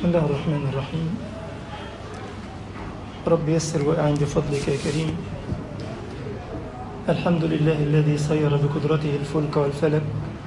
بسم الله الرحمن الرحيم رب يسر وأعن بفضلك يا كريم الحمد لله الذي سير بقدرته الفلك والفلك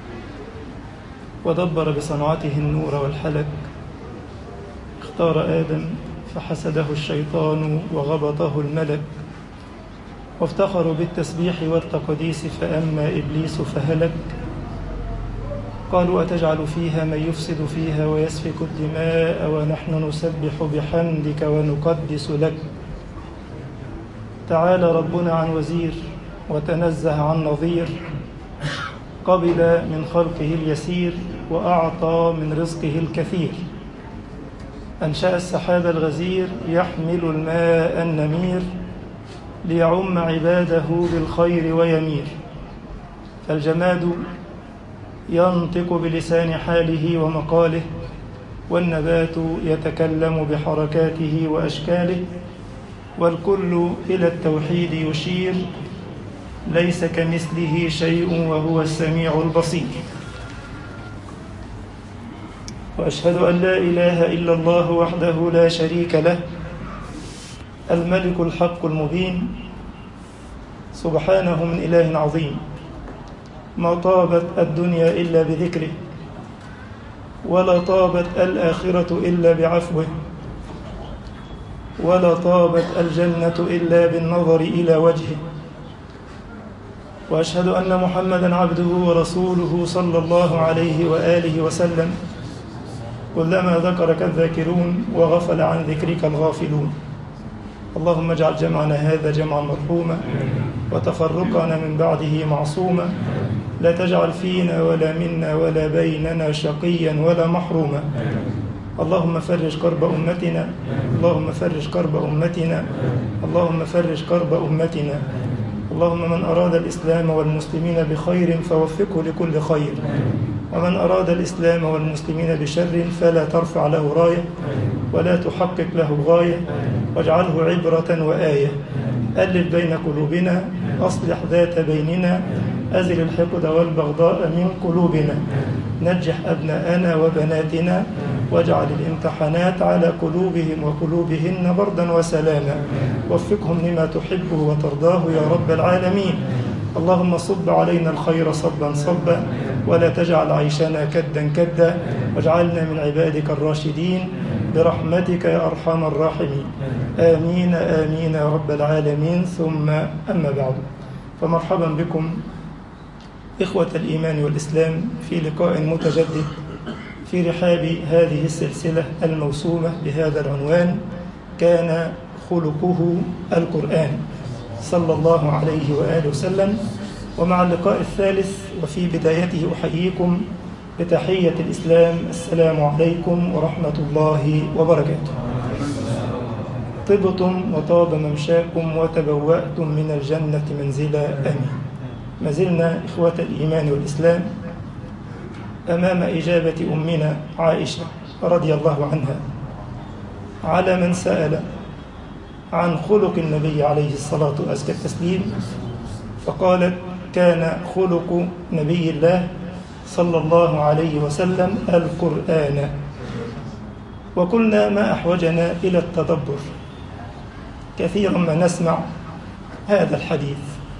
ودبر بصنعته النور والحلك اختار آدم فحسده الشيطان وغبطه الملك وافتخروا بالتسبيح والتقديس فأما إبليس فهلك قالوا أتجعل فيها من يفسد فيها ويسفك الدماء ونحن نسبح بحمدك ونقدس لك تعالى ربنا عن وزير وتنزه عن نظير قبل من خلقه اليسير وأعطى من رزقه الكثير أنشأ السحاب الغزير يحمل الماء النمير ليعم عباده بالخير ويمير فالجماد ينطق بلسان حاله ومقاله والنبات يتكلم بحركاته وأشكاله والكل إلى التوحيد يشير ليس كمثله شيء وهو السميع البصير وأشهد أن لا إله إلا الله وحده لا شريك له الملك الحق المبين سبحانه من إله عظيم ما طابت الدنيا إلا بذكره ولا طابت الآخرة إلا بعفوه ولا طابت الجنة إلا بالنظر إلى وجهه وأشهد أن محمدا عبده ورسوله صلى الله عليه وآله وسلم كلما ذكرك الذاكرون وغفل عن ذكرك الغافلون اللهم اجعل جمعنا هذا جمعا مرحوما وتفرقنا من بعده معصوما لا تجعل فينا ولا منا ولا بيننا شقيا ولا محروما اللهم فرج كرب أمتنا اللهم فرج كرب أمتنا اللهم فرج كرب أمتنا اللهم من أراد الإسلام والمسلمين بخير فوفقه لكل خير ومن أراد الإسلام والمسلمين بشر فلا ترفع له راية ولا تحقق له غاية واجعله عبرة وآية ألف بين قلوبنا أصلح ذات بيننا أزل الحقد والبغضاء من قلوبنا نجح أبناءنا وبناتنا واجعل الامتحانات على قلوبهم وقلوبهن بردا وسلاما وفقهم لما تحبه وترضاه يا رب العالمين اللهم صب علينا الخير صبا صبا ولا تجعل عيشنا كدا كدا واجعلنا من عبادك الراشدين برحمتك يا أرحم الراحمين آمين آمين يا رب العالمين ثم أما بعد فمرحبا بكم إخوة الإيمان والإسلام في لقاء متجدد في رحاب هذه السلسلة الموسومة بهذا العنوان كان خلقه القرآن صلى الله عليه وآله وسلم ومع اللقاء الثالث وفي بدايته أحييكم بتحية الإسلام السلام عليكم ورحمة الله وبركاته طبتم وطاب ممشاكم وتبوأتم من الجنة منزلا آمين ما زلنا إخوة الإيمان والإسلام أمام إجابة أمنا عائشة رضي الله عنها على من سأل عن خلق النبي عليه الصلاة وأزكى التسليم فقالت كان خلق نبي الله صلى الله عليه وسلم القرآن وقلنا ما أحوجنا إلى التدبر كثيرا ما نسمع هذا الحديث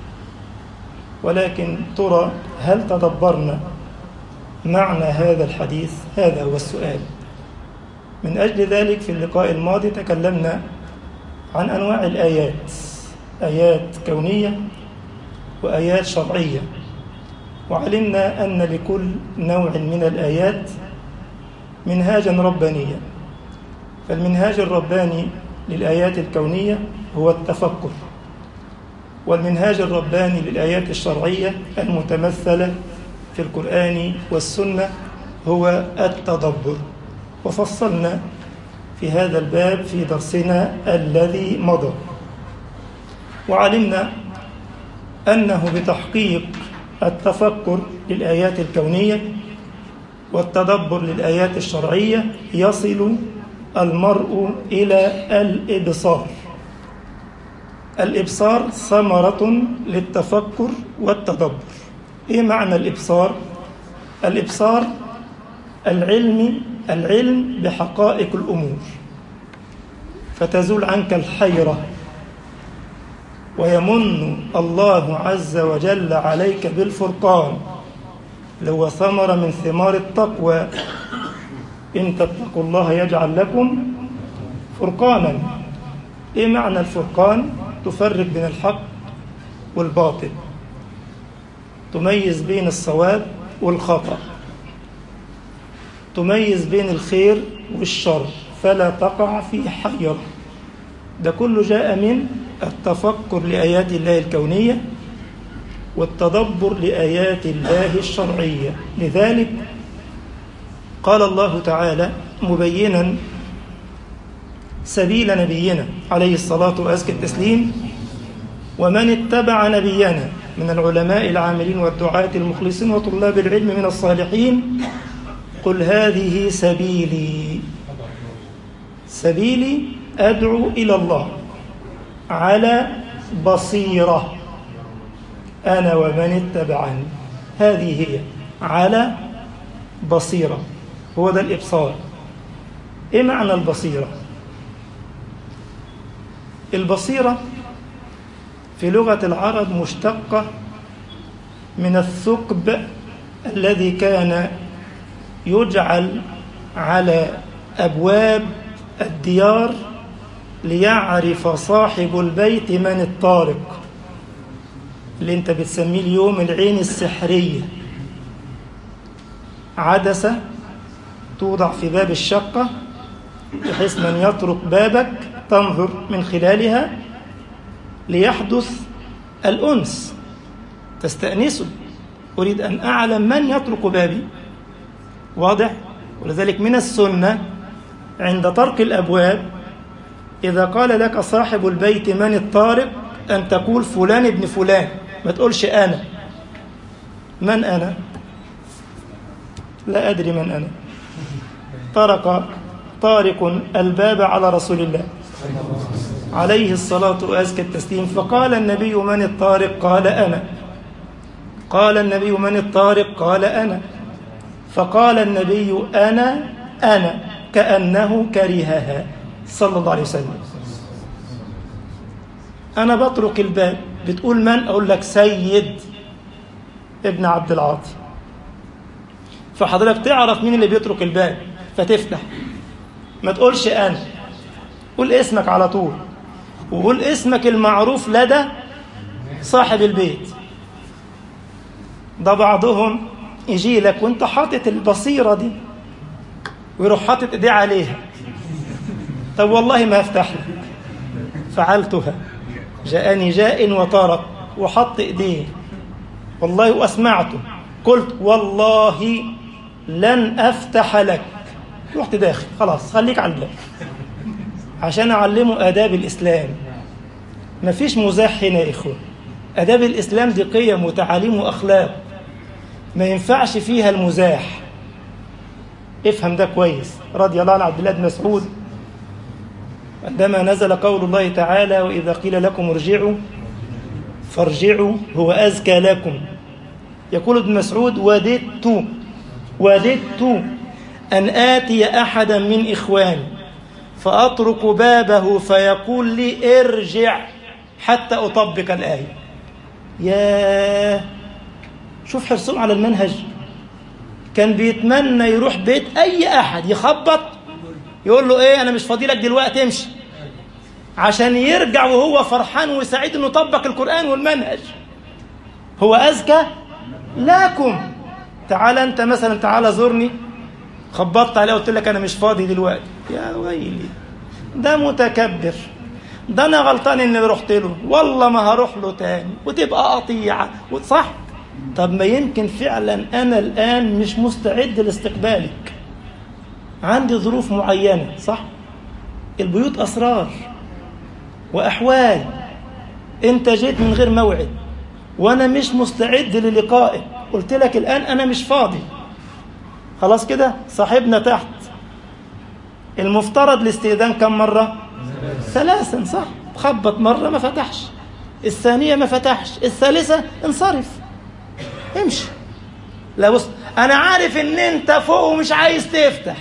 ولكن ترى هل تدبرنا معنى هذا الحديث هذا هو السؤال من أجل ذلك في اللقاء الماضي تكلمنا عن أنواع الآيات آيات كونية وآيات شرعية وعلمنا أن لكل نوع من الآيات منهاجا ربانيا فالمنهاج الرباني للآيات الكونية هو التفكر والمنهاج الرباني للآيات الشرعية المتمثلة في القرآن والسنة هو التدبر وفصلنا في هذا الباب في درسنا الذي مضى وعلمنا أنه بتحقيق التفكر للآيات الكونية والتدبر للآيات الشرعية يصل المرء إلى الإبصار الإبصار ثمرة للتفكر والتدبر إيه معنى الإبصار؟ الإبصار العلمي العلم بحقائق الأمور فتزول عنك الحيرة ويمن الله عز وجل عليك بالفرقان اللي هو ثمرة من ثمار التقوى إن تتقوا الله يجعل لكم فرقانا إيه معنى الفرقان؟ تفرق بين الحق والباطل تميز بين الصواب والخطأ تميز بين الخير والشر فلا تقع في حيرة ده كله جاء من التفكر لآيات الله الكونية والتدبر لآيات الله الشرعية لذلك قال الله تعالى مبينا سبيل نبينا عليه الصلاة وأزكى التسليم ومن اتبع نبينا من العلماء العاملين والدعاة المخلصين وطلاب العلم من الصالحين قل هذه سبيلي سبيلي أدعو إلى الله على بصيرة أنا ومن اتبعني هذه هي على بصيرة هو ده الإبصار إيه معنى البصيرة البصيرة في لغة العرب مشتقة من الثقب الذي كان يجعل على أبواب الديار ليعرف صاحب البيت من الطارق اللي انت بتسميه اليوم العين السحرية عدسة توضع في باب الشقة بحيث من يطرق بابك تنظر من خلالها ليحدث الأنس تستأنسه أريد أن أعلم من يطرق بابي واضح ولذلك من السنة عند طرق الأبواب إذا قال لك صاحب البيت من الطارق أن تقول فلان ابن فلان ما تقولش أنا من أنا لا أدري من أنا طرق طارق الباب على رسول الله عليه الصلاة وأزكى التسليم فقال النبي من الطارق قال أنا قال النبي من الطارق قال أنا فقال النبي أنا أنا كأنه كرهها صلى الله عليه وسلم أنا بطرق الباب بتقول من أقول لك سيد ابن عبد العاطي فحضرتك تعرف مين اللي بيطرق الباب فتفتح ما تقولش أنا قول اسمك على طول وقول اسمك المعروف لدى صاحب البيت ده بعضهم يجي لك وانت حاطط البصيرة دي ويروح حاطط ايديه عليها طب والله ما افتح لك فعلتها جاءني جاء وطرق وحط ايديه والله واسمعته قلت والله لن افتح لك رحت داخل خلاص خليك على الباب عشان اعلمه اداب الاسلام مفيش مزاح هنا يا اخوه اداب الاسلام دي قيم وتعاليم واخلاق ما ينفعش فيها المزاح افهم ده كويس رضي الله عن عبد الله بن مسعود عندما نزل قول الله تعالى وإذا قيل لكم ارجعوا فارجعوا هو أزكى لكم يقول ابن مسعود وددت وددت أن آتي أحدا من إخواني فأطرق بابه فيقول لي ارجع حتى أطبق الآية يا شوف حرصهم على المنهج كان بيتمنى يروح بيت أي أحد يخبط يقول له إيه أنا مش فاضي لك دلوقتي امشي عشان يرجع وهو فرحان وسعيد انه طبق القرآن والمنهج هو أزكى لكم تعال أنت مثلا تعال زورني خبطت عليه قلت لك أنا مش فاضي دلوقتي يا ويلي ده متكبر ده أنا غلطان إني رحت له والله ما هروح له تاني وتبقى قطيعة صح طب ما يمكن فعلا أنا الآن مش مستعد لاستقبالك عندي ظروف معينة صح البيوت أسرار وأحوال أنت جيت من غير موعد وأنا مش مستعد للقائك قلت لك الآن أنا مش فاضي خلاص كده صاحبنا تحت المفترض الاستئذان كم مرة ثلاثا صح خبط مرة ما فتحش الثانية ما فتحش الثالثة انصرف امشي لا بص انا عارف ان انت فوق ومش عايز تفتح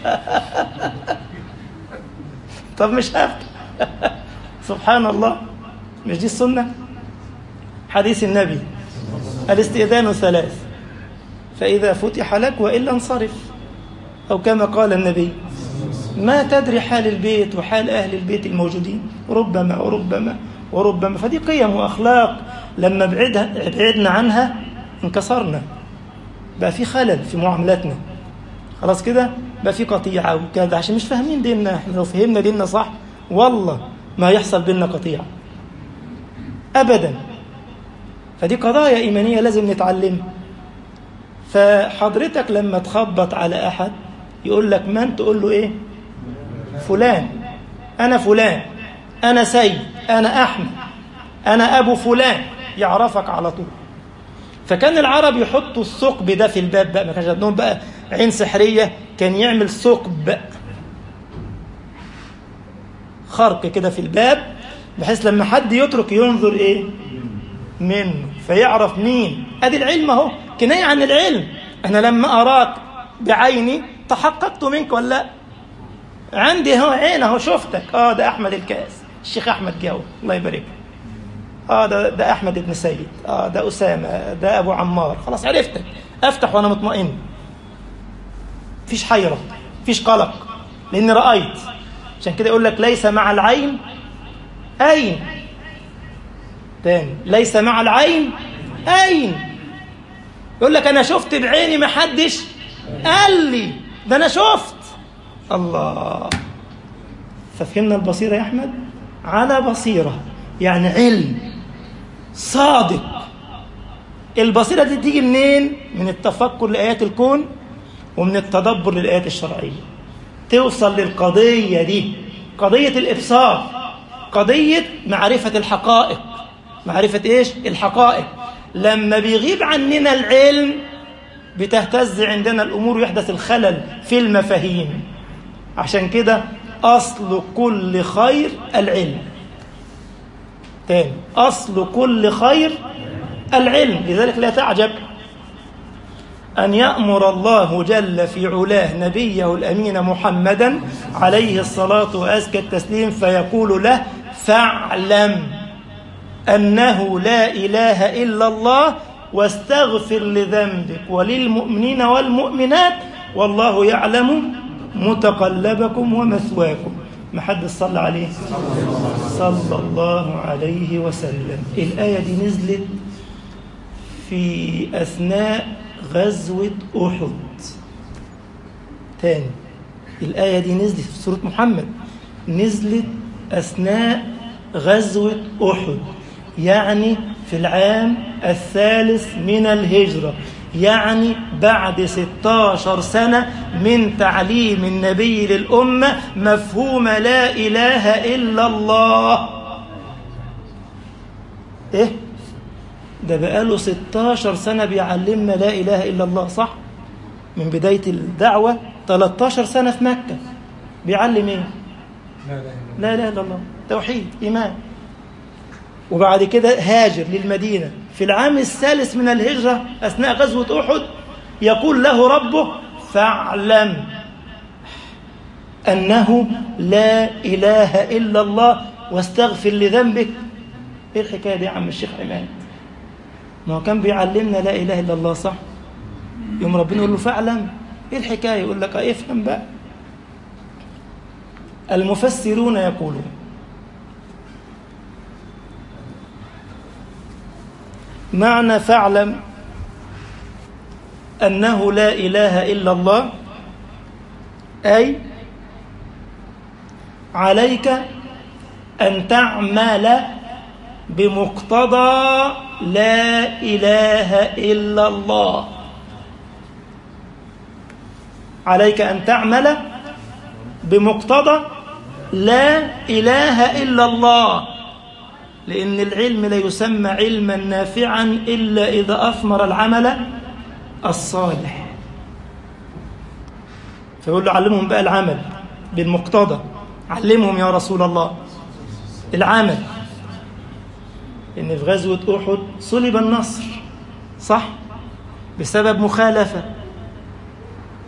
طب مش هفتح سبحان الله مش دي السنه حديث النبي الاستئذان ثلاث فاذا فتح لك والا انصرف او كما قال النبي ما تدري حال البيت وحال اهل البيت الموجودين ربما وربما وربما فدي قيم واخلاق لما بعدها بعدنا عنها انكسرنا بقى في خلل في معاملاتنا خلاص كده بقى في قطيعه وكذا عشان مش فاهمين ديننا احنا لو فهمنا ديننا صح والله ما يحصل بينا قطيعه ابدا فدي قضايا ايمانيه لازم نتعلمها فحضرتك لما تخبط على احد يقول لك من تقول له ايه فلان انا فلان انا سيد انا احمد انا ابو فلان يعرفك على طول فكان العرب يحطوا الثقب ده في الباب بقى ما كانش عندهم بقى عين سحريه كان يعمل ثقب خرق كده في الباب بحيث لما حد يترك ينظر ايه منه فيعرف مين ادي العلم اهو كنايه عن العلم انا لما اراك بعيني تحققت منك ولا لا عندي اهو عين اهو شفتك اه ده احمد الكاس الشيخ احمد جاو الله يبارك اه ده ده احمد بن سيد اه ده اسامه ده ابو عمار خلاص عرفتك افتح وانا مطمئن مفيش حيره مفيش قلق لاني رايت عشان كده يقول لك ليس مع العين اين تاني ليس مع العين اين يقول لك انا شفت بعيني ما حدش قال لي ده انا شفت الله ففهمنا البصيره يا احمد على بصيره يعني علم صادق البصيره دي تيجي منين من التفكر لايات الكون ومن التدبر للايات الشرعيه توصل للقضيه دي قضيه الابصار قضيه معرفه الحقائق معرفه ايش الحقائق لما بيغيب عننا العلم بتهتز عندنا الامور ويحدث الخلل في المفاهيم عشان كده اصل كل خير العلم تاني أصل كل خير العلم لذلك لا تعجب أن يأمر الله جل في علاه نبيه الأمين محمدا عليه الصلاة وأزكى التسليم فيقول له فاعلم أنه لا إله إلا الله واستغفر لذنبك وللمؤمنين والمؤمنات والله يعلم متقلبكم ومثواكم ما حد صلى عليه صلى الله عليه وسلم الآية دي نزلت في أثناء غزوة أحد تاني الآية دي نزلت في سورة محمد نزلت أثناء غزوة أحد يعني في العام الثالث من الهجرة يعني بعد 16 سنة من تعليم النبي للأمة مفهوم لا إله إلا الله إيه؟ ده بقاله 16 سنة بيعلمنا لا إله إلا الله صح؟ من بداية الدعوة 13 سنة في مكة بيعلم إيه؟ لا إله إلا الله توحيد إيمان وبعد كده هاجر للمدينة في العام الثالث من الهجرة أثناء غزوة أحد يقول له ربه فاعلم أنه لا إله إلا الله واستغفر لذنبك إيه الحكاية دي يا عم الشيخ عماد ما هو كان بيعلمنا لا إله إلا الله صح يوم ربنا يقول له فاعلم إيه الحكاية يقول لك افهم بقى المفسرون يقولون معنى فاعلم أنه لا إله إلا الله أي عليك أن تعمل بمقتضى لا إله إلا الله عليك أن تعمل بمقتضى لا إله إلا الله لأن العلم لا يسمى علما نافعا إلا إذا أثمر العمل الصالح فيقول له علمهم بقى العمل بالمقتضى علمهم يا رسول الله العمل إن في غزوة أحد صلب النصر صح بسبب مخالفة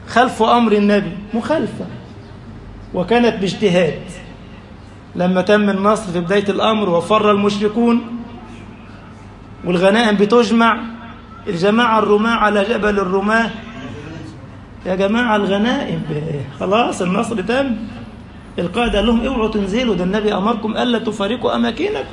خلفوا أمر النبي مخالفة وكانت باجتهاد لما تم النصر في بداية الأمر وفر المشركون والغنائم بتجمع الجماعة الرماة على جبل الرماة يا جماعة الغنائم خلاص النصر تم القائد قال لهم اوعوا تنزلوا ده النبي أمركم ألا تفارقوا أماكنكم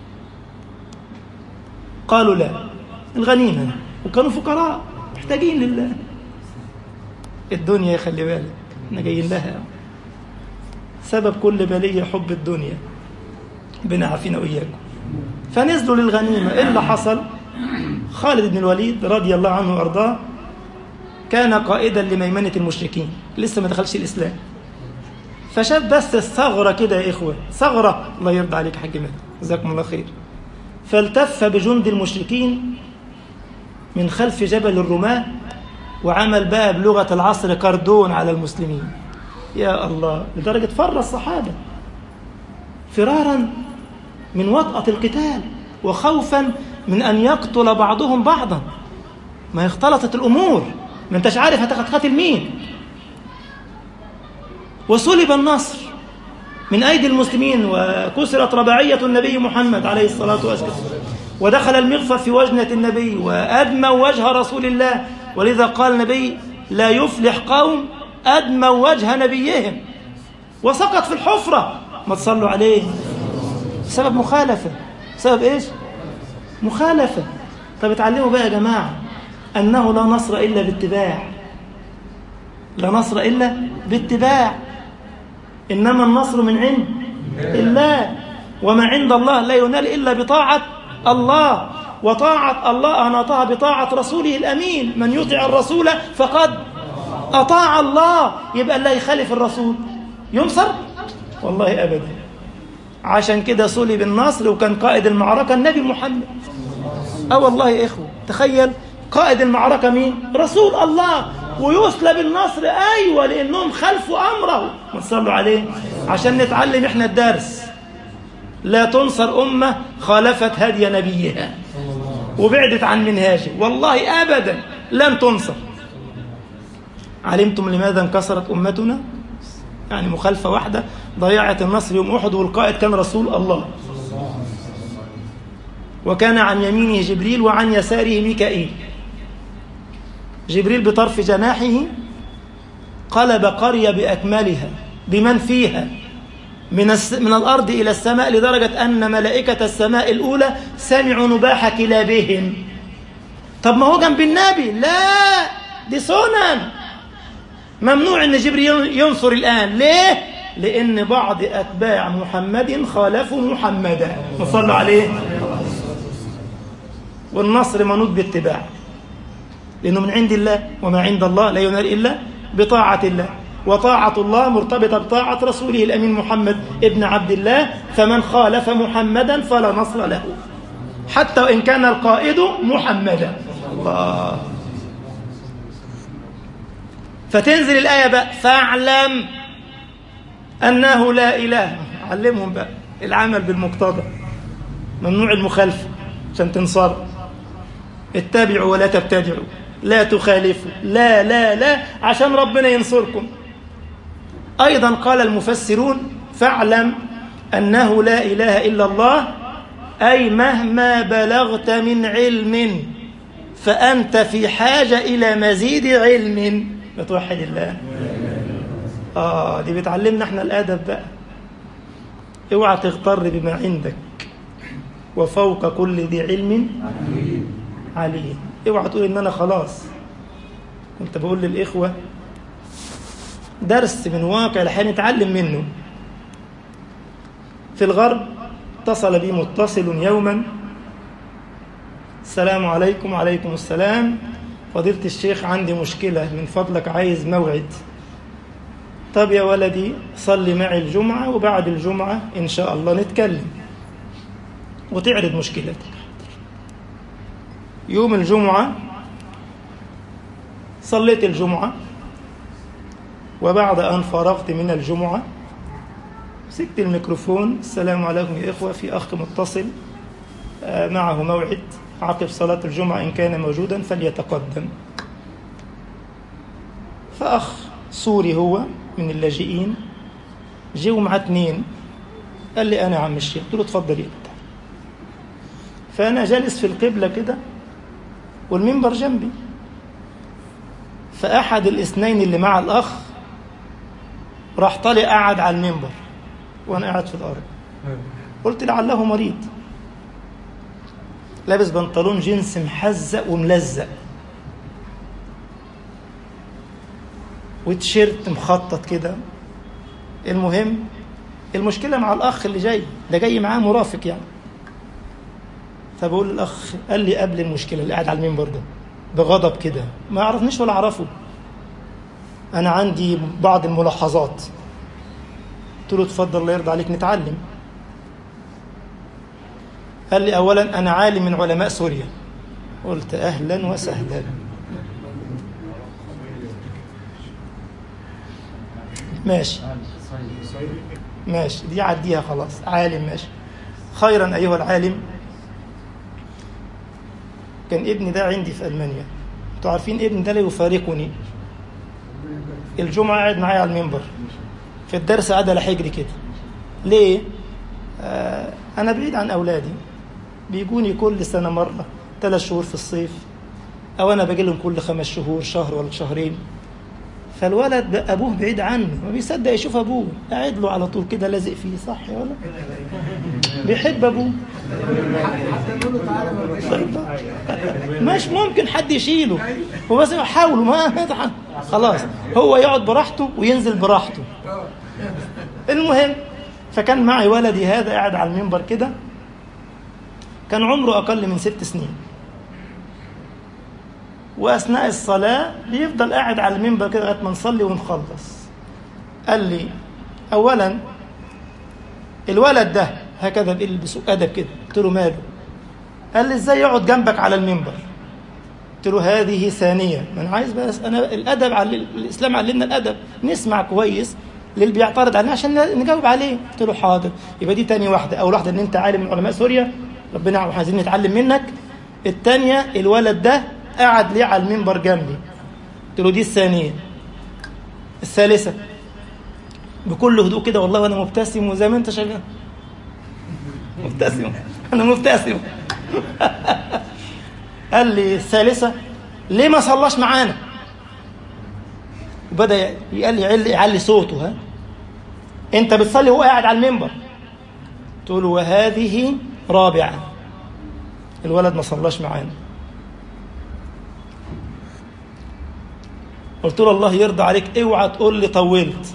قالوا لا الغنيمة وكانوا فقراء محتاجين لله الدنيا خلي بالك احنا جايين لها سبب كل بلية حب الدنيا ربنا عافينا وإياكم فنزلوا للغنيمة إيه اللي حصل خالد بن الوليد رضي الله عنه وأرضاه كان قائدا لميمنة المشركين لسه ما دخلش الإسلام فشاف بس الثغرة كده يا إخوة ثغرة الله يرضى عليك حاج مهدي جزاكم الله خير فالتف بجند المشركين من خلف جبل الرماة وعمل بقى بلغة العصر كردون على المسلمين يا الله لدرجة فر الصحابة فرارا من وطأة القتال وخوفا من أن يقتل بعضهم بعضا ما اختلطت الأمور ما انتش عارف هتقتل مين وسلب النصر من أيدي المسلمين وكسرت رباعية النبي محمد عليه الصلاة والسلام ودخل المغفر في وجنة النبي وأدمى وجه رسول الله ولذا قال النبي لا يفلح قوم أدمى وجه نبيهم وسقط في الحفرة ما تصلوا عليه سبب مخالفة سبب إيش مخالفة طب اتعلموا بقى يا جماعة أنه لا نصر إلا باتباع لا نصر إلا باتباع إنما النصر من عند الله وما عند الله لا ينال إلا بطاعة الله وطاعة الله أناطها بطاعة رسوله الأمين من يطع الرسول فقد أطاع الله يبقى الله يخالف الرسول ينصر والله أبدا عشان كده صلب النصر وكان قائد المعركة النبي محمد أه والله يا إخوة تخيل قائد المعركة مين رسول الله ويسلب النصر أيوة لأنهم خلفوا أمره ما تصلوا عليه عشان نتعلم إحنا الدرس لا تنصر أمة خالفت هدي نبيها وبعدت عن منهاجه والله أبدا لن تنصر علمتم لماذا انكسرت أمتنا يعني مخالفة واحدة ضيعت النصر يوم أحد والقائد كان رسول الله وكان عن يمينه جبريل وعن يساره ميكائيل جبريل بطرف جناحه قلب قرية بأكملها بمن فيها من, الس... من الأرض إلى السماء لدرجة أن ملائكة السماء الأولى سمعوا نباح كلابهم طب ما هو جنب النبي لا دي سنن ممنوع أن جبريل ينصر الآن ليه؟ لأن بعض أتباع محمد خالفوا محمدا وصلوا عليه والنصر منوط باتباع لأنه من عند الله وما عند الله لا ينال إلا بطاعة الله وطاعة الله مرتبطة بطاعة رسوله الأمين محمد ابن عبد الله فمن خالف محمدا فلا نصر له حتى وإن كان القائد محمدا الله فتنزل الآية بقى فاعلم أنه لا إله علمهم بقى العمل بالمقتضى ممنوع المخالفة عشان تنصر اتبعوا ولا تبتدعوا لا تخالفوا لا لا لا عشان ربنا ينصركم أيضا قال المفسرون فاعلم أنه لا إله إلا الله أي مهما بلغت من علم فأنت في حاجة إلى مزيد علم بتوحد الله آه دي بتعلمنا احنا الأدب بقى اوعى تغتر بما عندك وفوق كل ذي علم عليم اوعى تقول ان انا خلاص كنت بقول للاخوه درس من واقع الحين نتعلم منه في الغرب اتصل بي متصل يوما السلام عليكم وعليكم السلام فضيلة الشيخ عندي مشكلة من فضلك عايز موعد طب يا ولدي صلي معي الجمعة وبعد الجمعة إن شاء الله نتكلم وتعرض مشكلتك يوم الجمعة صليت الجمعة وبعد أن فرغت من الجمعة مسكت الميكروفون السلام عليكم يا إخوة في أخ متصل معه موعد عقب صلاة الجمعة إن كان موجودا فليتقدم فأخ سوري هو من اللاجئين جه معاه اتنين قال لي أنا يا عم الشيخ قلت له اتفضل يا فأنا جالس في القبلة كده والمنبر جنبي فأحد الاثنين اللي مع الأخ راح طالع قعد على المنبر وأنا قاعد في الأرض قلت لعله مريض لابس بنطلون جينز محزق وملزق وتيشيرت مخطط كده المهم المشكلة مع الأخ اللي جاي ده جاي معاه مرافق يعني فبقول للأخ قال لي قبل المشكلة اللي قاعد على المنبر ده بغضب كده ما يعرفنيش ولا أعرفه أنا عندي بعض الملاحظات قلت له اتفضل الله يرضى عليك نتعلم قال لي أولا أنا عالم من علماء سوريا قلت أهلا وسهلا ماشي ماشي دي عديها خلاص عالم ماشي خيرا أيها العالم كان ابني ده عندي في ألمانيا انتوا عارفين ابني ده لا يفارقني الجمعة قاعد معايا على المنبر في الدرس قاعد على حجري كده ليه؟ آه أنا بعيد عن أولادي بيجوني كل سنة مرة ثلاث شهور في الصيف أو أنا باجي لهم كل خمس شهور شهر ولا شهرين فالولد أبوه بعيد عنه ما بيصدق يشوف أبوه قاعد له على طول كده لازق فيه صح يا ولا بيحب أبوه مش ممكن حد يشيله هو بس حاولوا ما خلاص هو يقعد براحته وينزل براحته المهم فكان معي ولدي هذا قاعد على المنبر كده كان عمره أقل من ست سنين وأثناء الصلاة بيفضل قاعد على المنبر كده لغاية ما نصلي ونخلص قال لي أولا الولد ده هكذا بيلبس أدب كده قلت له ماله قال لي ازاي يقعد جنبك على المنبر قلت له هذه ثانية ما أنا عايز بس أنا الأدب على الإسلام علمنا الأدب نسمع كويس للي بيعترض علينا عشان نجاوب عليه قلت له حاضر يبقى دي تاني واحدة أول واحدة إن أنت عالم من علماء سوريا ربنا عايزين نتعلم منك الثانية الولد ده قعد ليه على المنبر جنبي قلت له دي الثانية الثالثة بكل هدوء كده والله وانا مبتسم وزي ما انت شايف مبتسم انا مبتسم قال لي الثالثة ليه ما صلاش معانا وبدأ قال لي يعلي, يعلي صوته ها انت بتصلي وهو قاعد على المنبر تقول وهذه رابعة الولد ما صلاش معانا قلت له الله يرضى عليك اوعى تقول لي طولت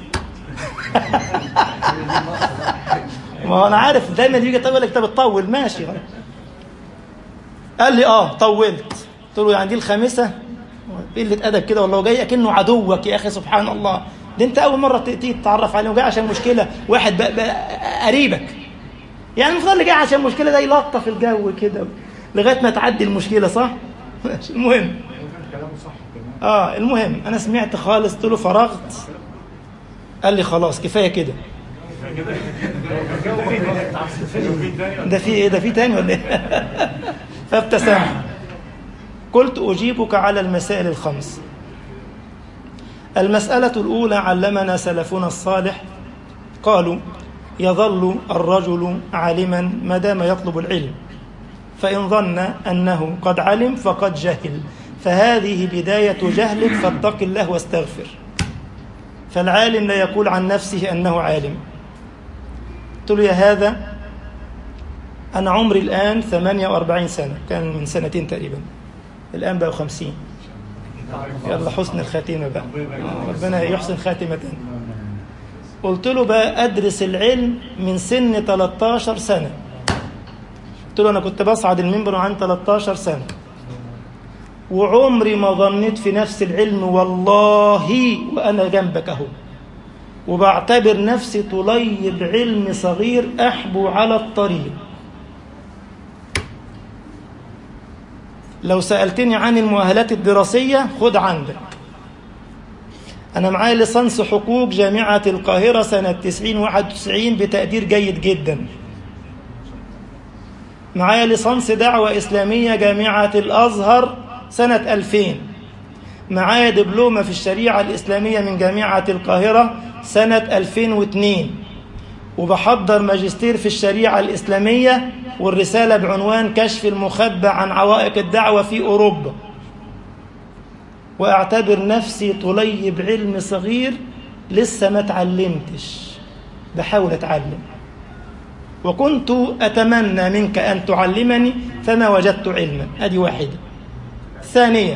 ما هو انا عارف دايما يجي يقول لك انت بتطول ماشي قال لي اه طولت قلت له يعني دي الخامسه قله ادب كده والله جاي اكنه عدوك يا اخي سبحان الله ده انت اول مره تيجي تتعرف عليه وجاي عشان مشكله واحد بقى بقى قريبك يعني المفروض اللي جاي عشان مشكله ده يلطف الجو كده لغايه ما تعدي المشكله صح المهم اه المهم انا سمعت خالص قلت له فرغت قال لي خلاص كفايه كده ده في ايه ده في تاني ولا ايه فابتسم قلت اجيبك على المسائل الخمس المساله الاولى علمنا سلفنا الصالح قالوا يظل الرجل عالما ما دام يطلب العلم فان ظن انه قد علم فقد جهل فهذه بدايه جهلك فاتق الله واستغفر فالعالم لا يقول عن نفسه انه عالم قلت له يا هذا أنا عمري الآن 48 سنة كان من سنتين تقريبا الآن بقى 50 يلا حسن الخاتمة بقى ربنا يحسن خاتمة قلت له بقى أدرس العلم من سن 13 سنة قلت له أنا كنت بصعد المنبر عن 13 سنة وعمري ما ظنيت في نفس العلم والله وأنا جنبك أهو وبعتبر نفسي طليب علم صغير أحبو على الطريق لو سألتني عن المؤهلات الدراسية خد عندك أنا معايا ليسانس حقوق جامعة القاهرة سنة 90 91 بتقدير جيد جدا معايا ليسانس دعوة إسلامية جامعة الأزهر سنة 2000 معايا دبلومة في الشريعة الإسلامية من جامعة القاهرة سنة 2002 وبحضر ماجستير في الشريعة الإسلامية والرسالة بعنوان كشف المخبى عن عوائق الدعوة في أوروبا وأعتبر نفسي طليب علم صغير لسه ما اتعلمتش بحاول أتعلم وكنت أتمنى منك أن تعلمني فما وجدت علما أدي واحدة ثانيا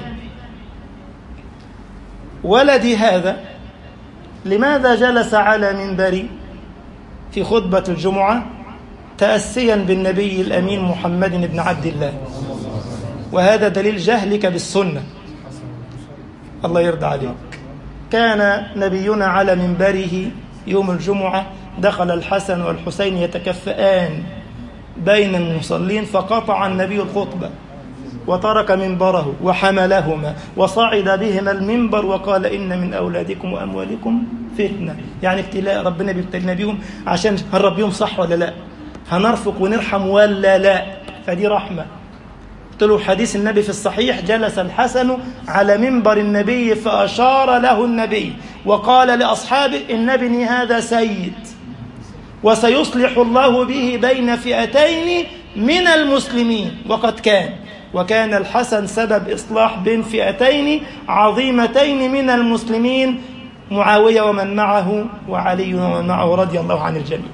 ولدي هذا لماذا جلس على منبري في خطبة الجمعة تأسيا بالنبي الأمين محمد بن عبد الله وهذا دليل جهلك بالسنة الله يرضى عليك كان نبينا على منبره يوم الجمعة دخل الحسن والحسين يتكفئان بين المصلين فقطع النبي الخطبة وترك منبره وحملهما وصعد بهما المنبر وقال إن من أولادكم وأموالكم فتنة يعني ابتلاء ربنا بيبتلينا بيهم عشان هنربيهم صح ولا لا هنرفق ونرحم ولا لا فدي رحمة قلت له حديث النبي في الصحيح جلس الحسن على منبر النبي فأشار له النبي وقال لأصحابه إن ابني هذا سيد وسيصلح الله به بين فئتين من المسلمين وقد كان وكان الحسن سبب إصلاح بين فئتين عظيمتين من المسلمين معاوية ومن معه وعلي ومن معه رضي الله عن الجميع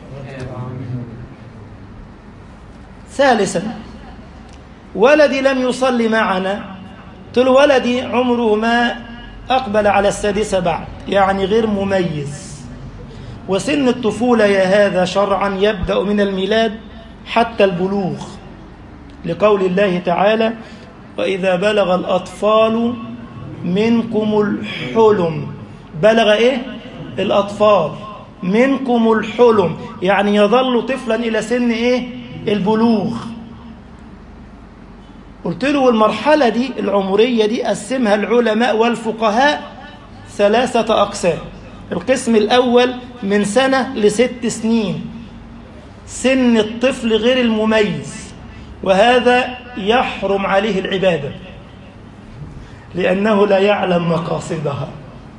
ثالثا ولدي لم يصلي معنا قلت له ولدي عمره ما أقبل على السادسة بعد يعني غير مميز وسن الطفولة يا هذا شرعا يبدأ من الميلاد حتى البلوغ لقول الله تعالى وإذا بلغ الأطفال منكم الحلم بلغ إيه؟ الأطفال منكم الحلم يعني يظل طفلا إلى سن إيه؟ البلوغ قلت له المرحلة دي العمرية دي قسمها العلماء والفقهاء ثلاثة أقسام القسم الأول من سنة لست سنين سن الطفل غير المميز وهذا يحرم عليه العبادة لأنه لا يعلم مقاصدها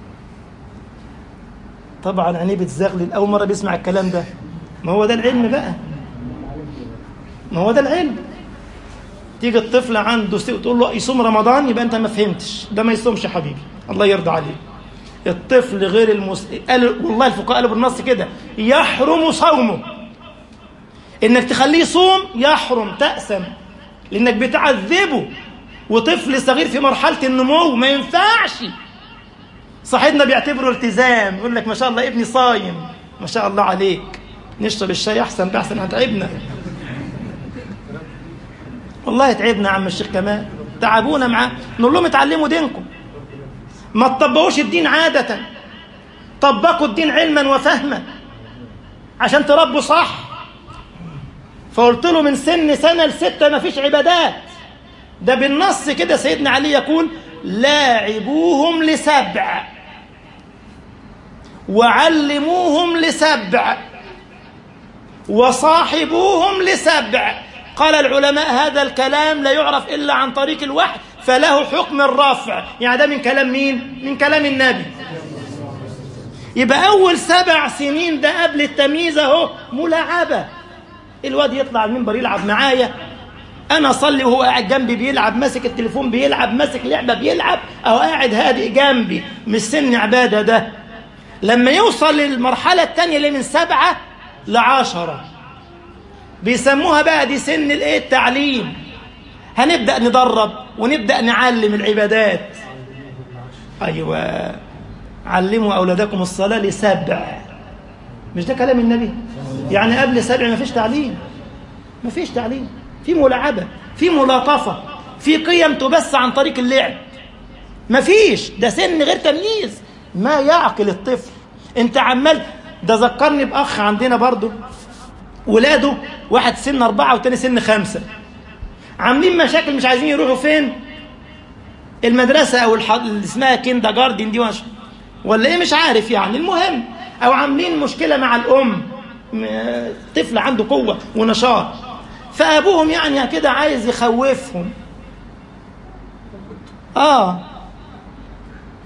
طبعا عينيه بتزغلل أول مرة بيسمع الكلام ده ما هو ده العلم بقى ما هو ده العلم تيجي الطفل عنده تقول له يصوم رمضان يبقى انت ما فهمتش ده ما يصومش يا حبيبي الله يرضى عليه الطفل غير المسلم قال والله الفقهاء قالوا بالنص كده يحرم صومه انك تخليه يصوم يحرم تأسم لانك بتعذبه وطفل صغير في مرحلة النمو ما ينفعش صاحبنا بيعتبره التزام يقول لك ما شاء الله ابني صايم ما شاء الله عليك نشرب الشاي احسن باحسن هتعبنا والله تعبنا يا عم الشيخ كمال تعبونا معاه نقول لهم اتعلموا دينكم ما تطبقوش الدين عادة طبقوا الدين علما وفهما عشان تربوا صح فقلت له من سن سنة لستة ما فيش عبادات ده بالنص كده سيدنا علي يقول لاعبوهم لسبع وعلموهم لسبع وصاحبوهم لسبع قال العلماء هذا الكلام لا يعرف إلا عن طريق الوحي فله حكم الرفع يعني ده من كلام مين؟ من كلام النبي يبقى أول سبع سنين ده قبل التمييز أهو ملاعبة الواد يطلع المنبر يلعب معايا أنا أصلي وهو قاعد جنبي بيلعب ماسك التليفون بيلعب ماسك لعبة بيلعب أو قاعد هادئ جنبي مش سن عبادة ده لما يوصل للمرحلة الثانية اللي من سبعة لعشرة بيسموها بقى دي سن الايه التعليم هنبدا ندرب ونبدا نعلم العبادات ايوه علموا اولادكم الصلاه لسبع مش ده كلام النبي يعني قبل سبع ما فيش تعليم ما فيش تعليم في ملاعبه في ملاطفه في قيم تبث عن طريق اللعب ما فيش ده سن غير تمييز ما يعقل الطفل انت عمال ده ذكرني باخ عندنا برضه ولاده واحد سن أربعة والتاني سن خمسة عاملين مشاكل مش عايزين يروحوا فين المدرسة أو الح... اللي اسمها كيندا جاردن دي وش... ولا إيه مش عارف يعني المهم أو عاملين مشكلة مع الأم طفل عنده قوة ونشاط فأبوهم يعني كده عايز يخوفهم آه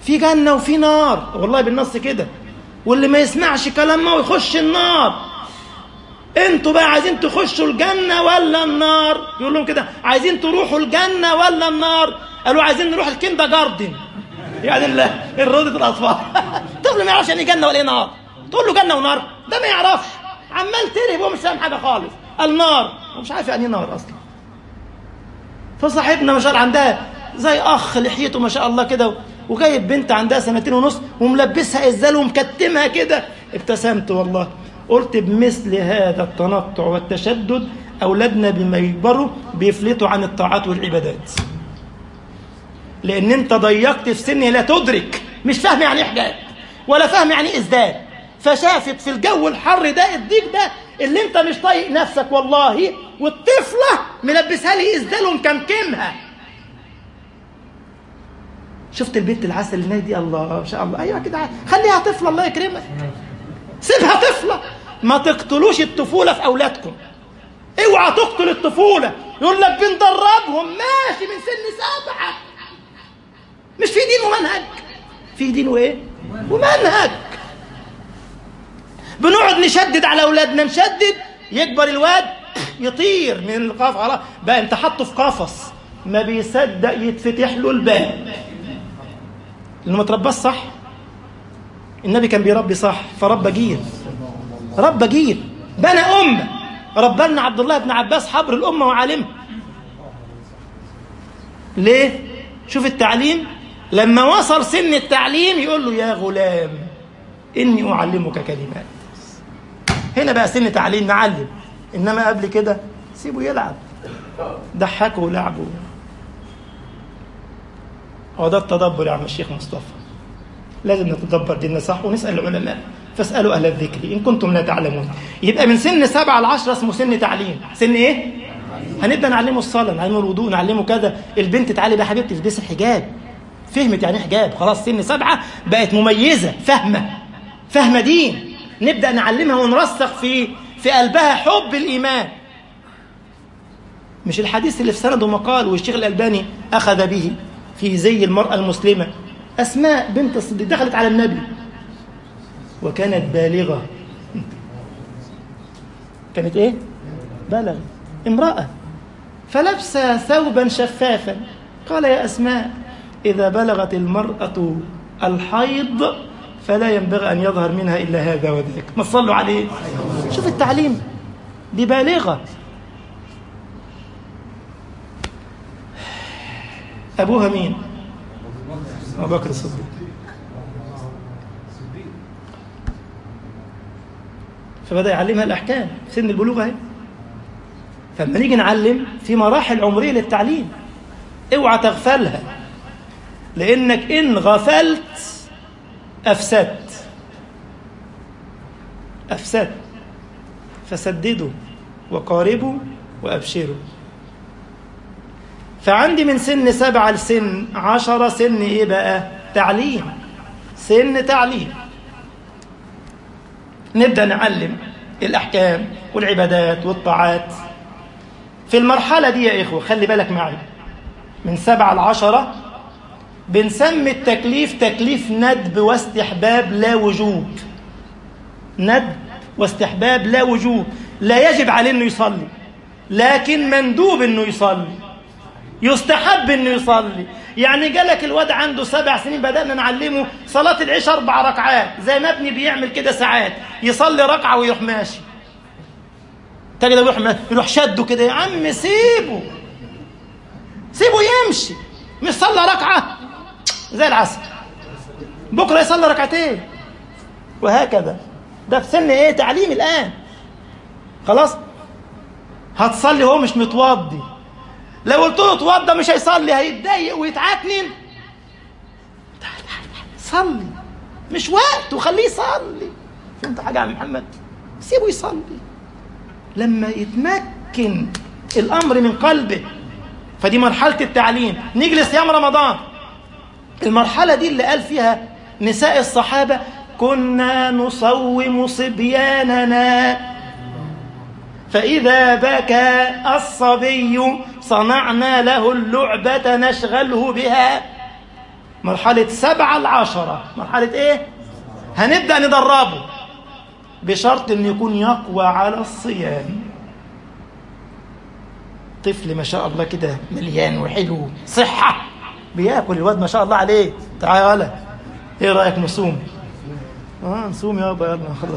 في جنة وفي نار والله بالنص كده واللي ما يسمعش كلام ما يخش النار انتوا بقى عايزين تخشوا الجنة ولا النار يقول لهم كده عايزين تروحوا الجنة ولا النار قالوا عايزين نروح الكندا جاردن يعني الروضة الأطفال طفل ما يعرفش يعني جنة ولا ايه نار تقول له جنة ونار ده ما يعرفش عمال ترهب وهو مش فاهم حاجة خالص النار ومش عارف يعني ايه نار أصلا فصاحبنا ما شاء الله عندها زي أخ لحيته ما شاء الله كده وجايب بنت عندها سنتين ونص وملبسها إزال ومكتمها كده ابتسمت والله قلت بمثل هذا التنطع والتشدد أولادنا بما يكبروا بيفلتوا عن الطاعات والعبادات لأن أنت ضيقت في سن لا تدرك مش فاهم يعني إيه حجاب ولا فاهم يعني إيه إزداد فشافت في الجو الحر ده الديك ده اللي أنت مش طايق نفسك والله والطفلة ملبسها لي إزدال ومكمكمها شفت البنت العسل اللي دي الله ما شاء الله ايوه كده خليها طفله الله يكرمك سيبها طفله ما تقتلوش الطفوله في اولادكم اوعى تقتل الطفوله يقول لك بندربهم ماشي من سن سبعه مش في دين ومنهج في دين وايه ومنهج بنقعد نشدد على اولادنا نشدد يكبر الواد يطير من القفص خلاص بقى انت حاطه في قفص ما بيصدق يتفتح له الباب اللي ما ترباش صح النبي كان بيربي صح فربى جيل ربى جيل بنى أمة ربى لنا عبد الله بن عباس حبر الأمة وعالمها ليه؟ شوف التعليم لما وصل سن التعليم يقول له يا غلام إني أعلمك كلمات هنا بقى سن تعليم نعلم إنما قبل كده سيبه يلعب ضحكه ولعبه هو ده التدبر يا عم الشيخ مصطفى لازم نتدبر ديننا صح ونسأل العلماء فاسألوا أهل الذكر إن كنتم لا تعلمون يبقى من سن سبعة لعشرة اسمه سن تعليم سن إيه؟ هنبدأ نعلمه الصلاة نعلمه الوضوء نعلمه كذا البنت تعالي بقى حبيبتي البسي الحجاب فهمت يعني حجاب خلاص سن سبعة بقت مميزة فاهمة فاهمة دين نبدأ نعلمها ونرسخ في في قلبها حب الإيمان مش الحديث اللي في سنده مقال والشيخ الألباني أخذ به في زي المرأة المسلمة أسماء بنت الصديق دخلت على النبي وكانت بالغة كانت إيه؟ بالغة امرأة فلبس ثوبا شفافا قال يا أسماء إذا بلغت المرأة الحيض فلا ينبغي أن يظهر منها إلا هذا وذاك ما صلوا عليه شوف التعليم دي بالغة أبوها مين؟ أبو بكر الصديق فبدأ يعلمها الأحكام سن البلوغ أهي فلما نيجي نعلم في مراحل عمرية للتعليم اوعى تغفلها لأنك إن غفلت أفسدت أفسدت فسددوا وقاربوا وأبشروا فعندي من سن سبعة لسن عشرة سن إيه بقى تعليم سن تعليم نبدأ نعلم الأحكام والعبادات والطاعات في المرحلة دي يا إخوة خلي بالك معي من سبعة لعشرة بنسمي التكليف تكليف ندب واستحباب لا وجوب ندب واستحباب لا وجوب لا يجب عليه انه يصلي لكن مندوب انه يصلي يستحب انه يصلي يعني جالك الواد عنده سبع سنين بدأنا نعلمه صلاة العشاء أربع ركعات زي ما ابني بيعمل كده ساعات يصلي ركعة ويروح ماشي تجد يروح يروح شده كده يا عم سيبه سيبه يمشي مش صلى ركعة زي العسل بكرة يصلي ركعتين وهكذا ده في سن ايه تعليم الآن خلاص هتصلي هو مش متوضي لو قلت له اتوضى مش هيصلي هيتضايق ويتعكنن صلي مش وقت وخليه يصلي فهمت حاجه يا عم محمد سيبه يصلي لما يتمكن الامر من قلبه فدي مرحله التعليم نيجي لصيام رمضان المرحله دي اللي قال فيها نساء الصحابه كنا نصوم صبياننا فإذا بكى الصبي صنعنا له اللعبة نشغله بها مرحلة سبعة العشرة مرحلة ايه هنبدأ ندربه بشرط انه يكون يقوى على الصيام طفل ما شاء الله كده مليان وحلو صحة بياكل الواد ما شاء الله عليه تعالى ايه رأيك نصوم اه نصوم يابا يلا خلص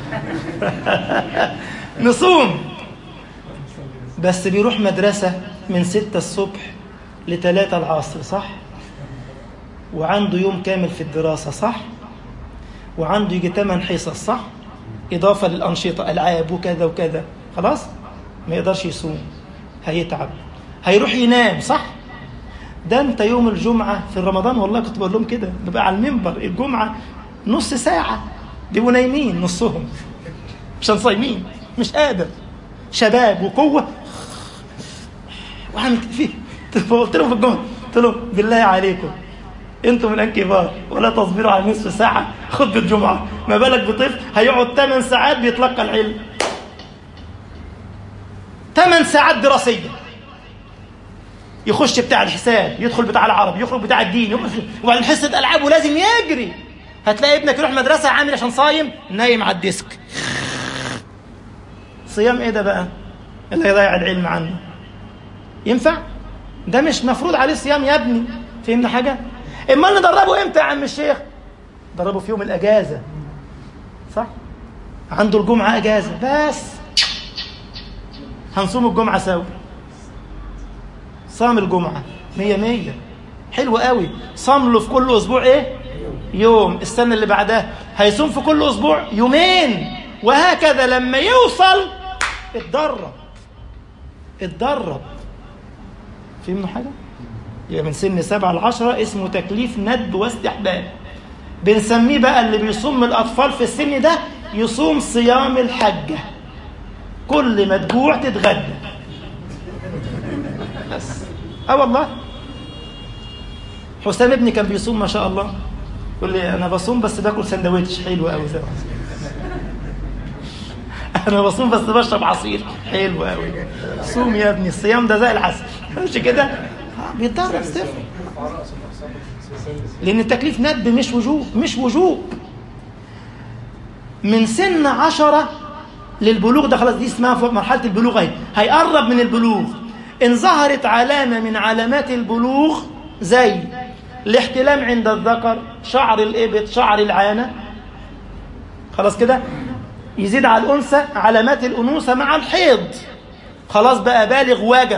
نصوم بس بيروح مدرسة من ستة الصبح لتلاتة العصر صح وعنده يوم كامل في الدراسة صح وعنده يجي تمن حصص صح إضافة للأنشطة ألعاب وكذا وكذا خلاص ما يقدرش يصوم هيتعب هيروح ينام صح ده انت يوم الجمعة في رمضان والله كنت بقول لهم كده ببقى على المنبر الجمعة نص ساعة بيبقوا نايمين نصهم عشان صايمين مش قادر شباب وقوة وعم فيه قلت لهم في الجمعة قلت لهم بالله عليكم انتم الان كبار ولا تصبروا على نصف ساعة خطبة جمعة ما بالك بطفل هيقعد 8 ساعات بيتلقى العلم 8 ساعات دراسية يخش بتاع الحساب يدخل بتاع العربي يخرج بتاع الدين يخرج وبعدين حصة ألعاب ولازم يجري هتلاقي ابنك يروح مدرسة عامل عشان صايم نايم على الديسك صيام ايه ده بقى اللي هيضيع العلم عنه ينفع ده مش مفروض عليه صيام يا ابني فهمنا حاجة امال ندربه امتى يا عم الشيخ دربه في يوم الاجازة صح عنده الجمعة اجازة بس هنصوم الجمعة سوا صام الجمعة مية مية حلو قوي صام له في كل اسبوع ايه يوم السنة اللي بعدها هيصوم في كل اسبوع يومين وهكذا لما يوصل اتدرب اتدرب فهمنا حاجة يبقى من سن سبعة لعشرة اسمه تكليف ندب واستحباب بنسميه بقى اللي بيصوم الأطفال في السن ده يصوم صيام الحجة كل ما تجوع تتغدى بس اه والله حسام ابني كان بيصوم ما شاء الله يقول لي انا بصوم بس باكل سندوتش حلو قوي زي انا بصوم بس بشرب عصير حلو قوي صوم يا ابني الصيام ده زي العسل مش كده بيتدرب صفر لان التكليف ندب مش وجوب مش وجوب من سن عشرة للبلوغ ده خلاص دي اسمها مرحلة البلوغ اهي هيقرب من البلوغ إن ظهرت علامة من علامات البلوغ زي الاحتلام عند الذكر شعر الإبط شعر العانة خلاص كده يزيد على الأنثى علامات الأنوثة مع الحيض خلاص بقى بالغ وجب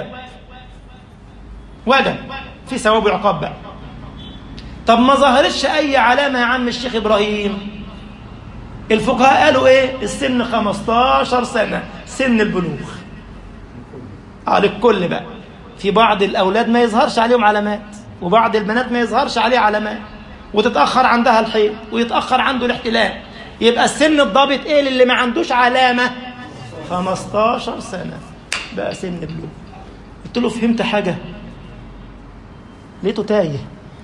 وجب في ثواب وعقاب بقى طب ما ظهرتش أي علامة يا عم الشيخ إبراهيم الفقهاء قالوا إيه السن 15 سنة سن البلوغ على الكل بقى في بعض الأولاد ما يظهرش عليهم علامات وبعض البنات ما يظهرش عليه علامات وتتأخر عندها الحيض ويتأخر عنده الاحتلام يبقى السن الضابط ايه للي ما عندوش علامة 15 سنة بقى سن بلوغ قلت له فهمت حاجة لقيته تايه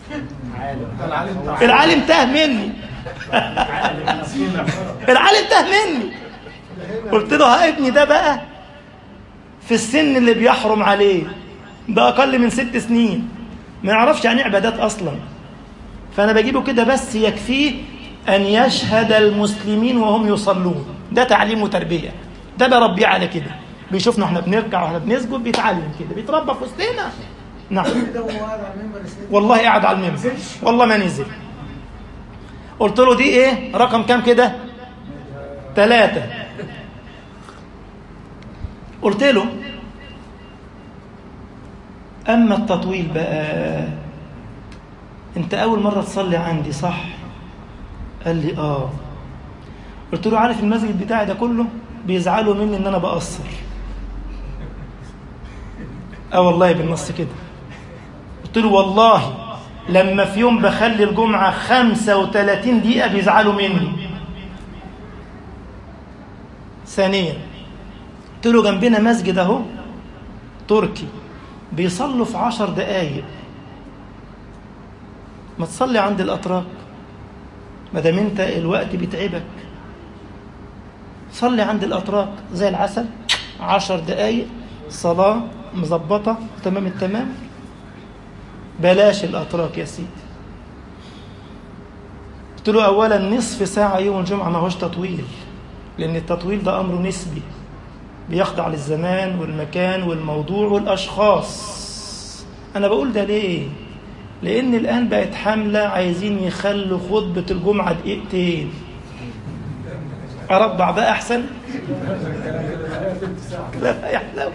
العالم تاه مني العالم تاه مني قلت له ها ابني ده بقى في السن اللي بيحرم عليه ده أقل من ست سنين ما يعرفش يعني عبادات أصلا فأنا بجيبه كده بس يكفيه أن يشهد المسلمين وهم يصلون ده تعليم وتربية ده بربيه على كده بيشوفنا احنا بنركع واحنا بنسجد بيتعلم كده بيتربى في وسطنا نعم والله قاعد على المنبر والله ما نزل قلت له دي ايه رقم كام كده ثلاثة قلت له أما التطويل بقى أنت أول مرة تصلي عندي صح قال لي آه قلت له عارف المسجد بتاعي ده كله بيزعلوا مني إن أنا بقصر آه والله بالنص كده قلت له والله لما في يوم بخلي الجمعة 35 دقيقة بيزعلوا مني ثانيا قلت له جنبنا مسجد اهو تركي بيصلوا في عشر دقايق ما تصلي عند الأتراك ما دام انت الوقت بيتعبك صلي عند الأتراك زي العسل عشر دقايق صلاة مظبطة تمام التمام بلاش الأتراك يا سيدي قلت له أولا نصف ساعة يوم الجمعة ما هوش تطويل لأن التطويل ده أمر نسبي بيخضع للزمان والمكان والموضوع والأشخاص أنا بقول ده ليه؟ لأن الآن بقت حملة عايزين يخلوا خطبة الجمعة دقيقتين أربع بقى أحسن؟ لا يحلو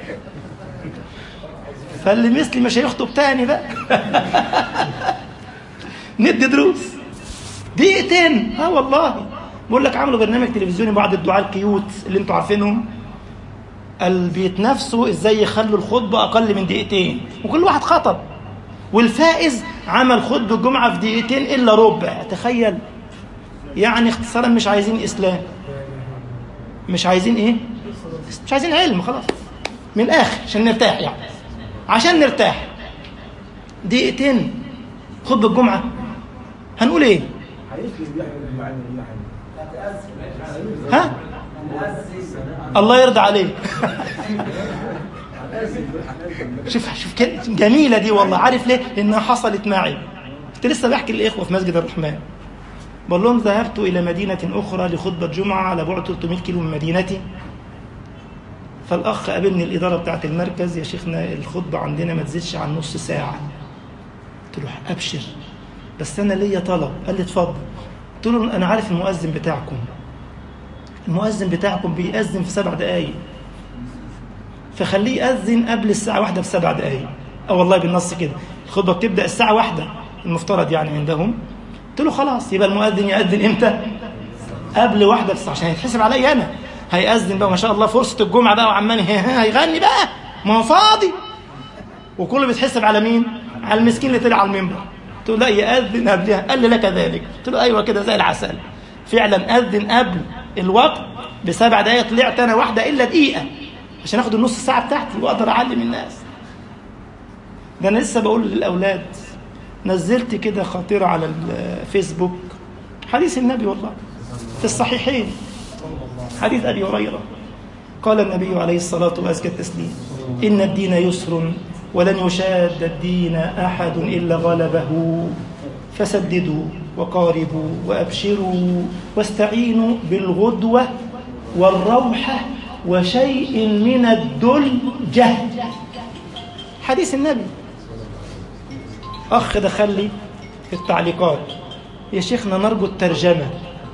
فاللي مثلي مش هيخطب تاني بقى ندي دروس دقيقتين اه والله بقول لك عملوا برنامج تلفزيوني بعض الدعاة الكيوت اللي انتوا عارفينهم قال بيتنافسوا ازاي يخلوا الخطبه اقل من دقيقتين وكل واحد خطب والفائز عمل خطبه الجمعه في دقيقتين الا ربع تخيل يعني اختصارا مش عايزين اسلام مش عايزين ايه مش عايزين علم خلاص من الاخر عشان نرتاح يعني عشان نرتاح دقيقتين خطبه الجمعه هنقول ايه ها الله يرضى عليك شوف شوف جميلة دي والله عارف ليه؟ لأنها حصلت معي كنت لسه بحكي للإخوة في مسجد الرحمن بقول لهم ذهبت إلى مدينة أخرى لخطبة جمعة على بعد 300 كيلو من مدينتي فالأخ قابلني الإدارة بتاعت المركز يا شيخنا الخطبة عندنا ما تزيدش عن نص ساعة قلت له أبشر بس أنا ليا طلب قال لي اتفضل قلت له أنا عارف المؤذن بتاعكم المؤذن بتاعكم بيأذن في سبع دقايق فخليه يأذن قبل الساعة واحدة بسبع دقايق أو والله بالنص كده الخطبة بتبدأ الساعة واحدة المفترض يعني عندهم قلت له خلاص يبقى المؤذن يأذن إمتى قبل واحدة بس عشان يتحسب عليا أنا هيأذن بقى ما شاء الله فرصة الجمعة بقى وعمال هيغني بقى ما هو فاضي وكله بيتحسب على مين؟ على المسكين اللي طلع على المنبر قلت له لا يأذن قبلها قال لي لك ذلك قلت له أيوه كده زي العسل فعلا أذن قبل الوقت بسبع دقايق طلعت أنا واحدة إلا دقيقة عشان اخد النص ساعة بتاعتي واقدر اعلم الناس ده انا لسه بقول للاولاد نزلت كده خاطرة على الفيسبوك حديث النبي والله في الصحيحين حديث ابي هريرة قال النبي عليه الصلاة وأزكى التسليم إن الدين يسر ولن يشاد الدين أحد إلا غلبه فسددوا وقاربوا وأبشروا واستعينوا بالغدوة والروحة وشيء من الدلجة حديث النبي أخ دخل لي في التعليقات يا شيخنا نرجو الترجمة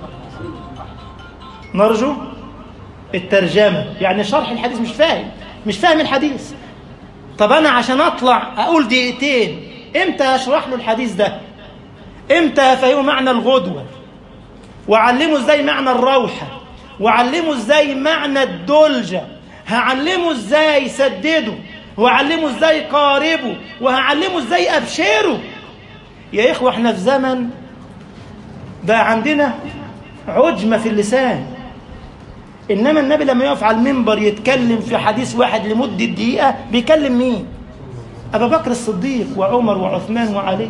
نرجو الترجمة يعني شرح الحديث مش فاهم مش فاهم الحديث طب أنا عشان أطلع أقول دقيقتين إمتى أشرح له الحديث ده إمتى أفهمه معنى الغدوة وأعلمه إزاي معنى الروحة وأعلمه إزاي معنى الدلجة هعلمه إزاي سدده وأعلمه إزاي قاربه وهعلمه إزاي أبشره يا إخوة إحنا في زمن بقى عندنا عجمة في اللسان إنما النبي لما يقف على المنبر يتكلم في حديث واحد لمدة دقيقة بيكلم مين؟ أبا بكر الصديق وعمر وعثمان وعلي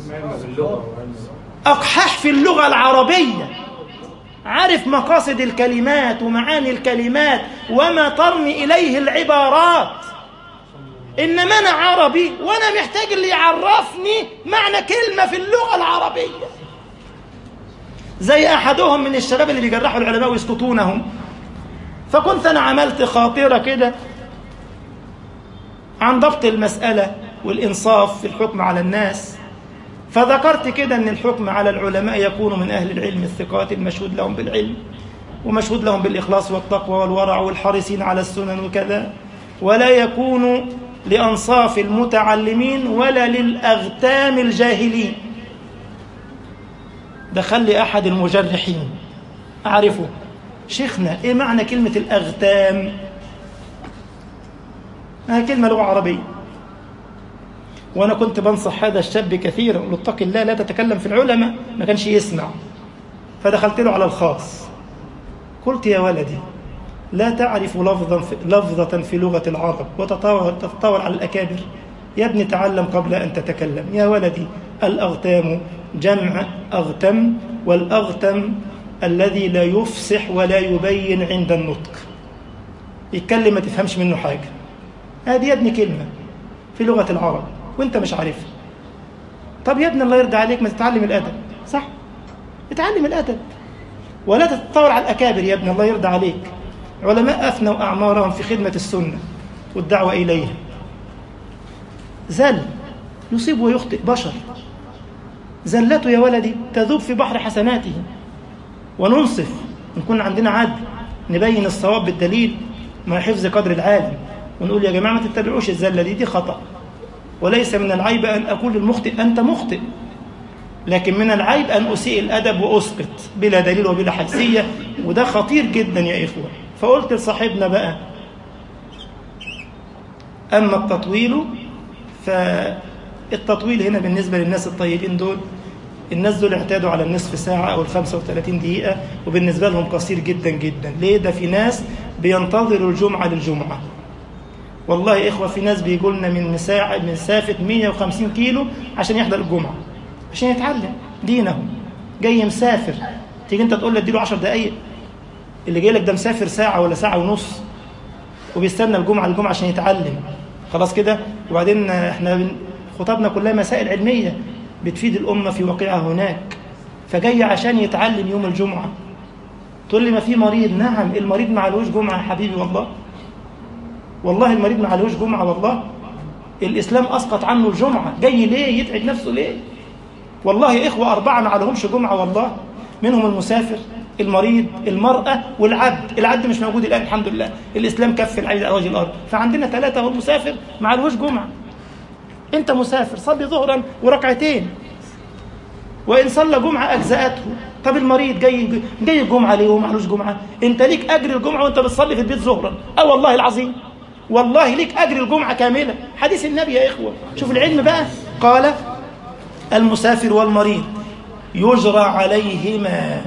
أقحاح في اللغة العربية عارف مقاصد الكلمات ومعاني الكلمات وما ترمي إليه العبارات إنما أنا عربي وأنا محتاج اللي يعرفني معنى كلمة في اللغة العربية زي أحدهم من الشباب اللي بيجرحوا العلماء ويسقطونهم فكنت أنا عملت خاطرة كده عن ضبط المسألة والإنصاف في الحكم على الناس فذكرت كده أن الحكم على العلماء يكون من أهل العلم الثقات المشهود لهم بالعلم ومشهود لهم بالإخلاص والتقوى والورع والحريصين على السنن وكذا ولا يكون لأنصاف المتعلمين ولا للأغتام الجاهلين دخل لي أحد المجرحين أعرفه شيخنا إيه معنى كلمة الأغتام هي كلمة لغة عربية وأنا كنت بنصح هذا الشاب كثيرا قلت اتق الله لا تتكلم في العلماء ما كانش يسمع فدخلت له على الخاص قلت يا ولدي لا تعرف لفظا في لفظة في لغة العرب وتتطاول على الأكابر يا ابني تعلم قبل أن تتكلم يا ولدي الأغتام جمع أغتم والأغتم الذي لا يفصح ولا يبين عند النطق يتكلم ما تفهمش منه حاجة هذه يا ابني كلمة في لغة العرب وانت مش عارفها طب يا ابني الله يرضى عليك ما تتعلم الأدب صح اتعلم الأدب ولا تتطاول على الأكابر يا ابن الله يرضى عليك علماء أفنوا أعمارهم في خدمة السنة والدعوة إليها زل يصيب ويخطئ بشر زلته يا ولدي تذوب في بحر حسناته وننصف نكون عندنا عدل نبين الصواب بالدليل مع حفظ قدر العالم ونقول يا جماعة ما تتبعوش الزلة دي دي خطأ وليس من العيب أن أقول للمخطئ أنت مخطئ لكن من العيب أن أسيء الأدب وأسقط بلا دليل وبلا حيثية وده خطير جدا يا إخوة فقلت لصاحبنا بقى أما التطويل فالتطويل هنا بالنسبة للناس الطيبين دول الناس دول اعتادوا على النصف ساعة أو ال 35 دقيقة وبالنسبة لهم قصير جدا جدا ليه ده في ناس بينتظروا الجمعة للجمعة والله يا إخوة في ناس بيجوا لنا من مساعة من مسافة 150 كيلو عشان يحضر الجمعة عشان يتعلم دينه جاي مسافر تيجي انت تقول له اديله 10 دقايق اللي جاي لك ده مسافر ساعة ولا ساعة ونص وبيستنى الجمعة الجمعة عشان يتعلم خلاص كده وبعدين احنا خطابنا كلها مسائل علمية بتفيد الأمة في واقعها هناك فجاي عشان يتعلم يوم الجمعة تقول لي ما في مريض نعم المريض ما عليهوش جمعة يا حبيبي والله والله المريض ما عليهوش جمعة والله الإسلام أسقط عنه الجمعة جاي ليه يتعب نفسه ليه والله يا إخوة أربعة ما عليهمش جمعة والله منهم المسافر المريض المرأة والعبد العبد مش موجود الآن الحمد لله الإسلام كف العبد على وجه الأرض فعندنا ثلاثة هو المسافر ما عليهوش جمعة أنت مسافر صلي ظهرا وركعتين وإن صلى جمعة أجزأته طب المريض جاي جاي الجمعة ليه وما عليهوش جمعة أنت ليك أجر الجمعة وأنت بتصلي في البيت ظهرا أه والله العظيم والله ليك أجر الجمعة كاملة حديث النبي يا إخوة شوف العلم بقى قال المسافر والمريض يجرى عليهما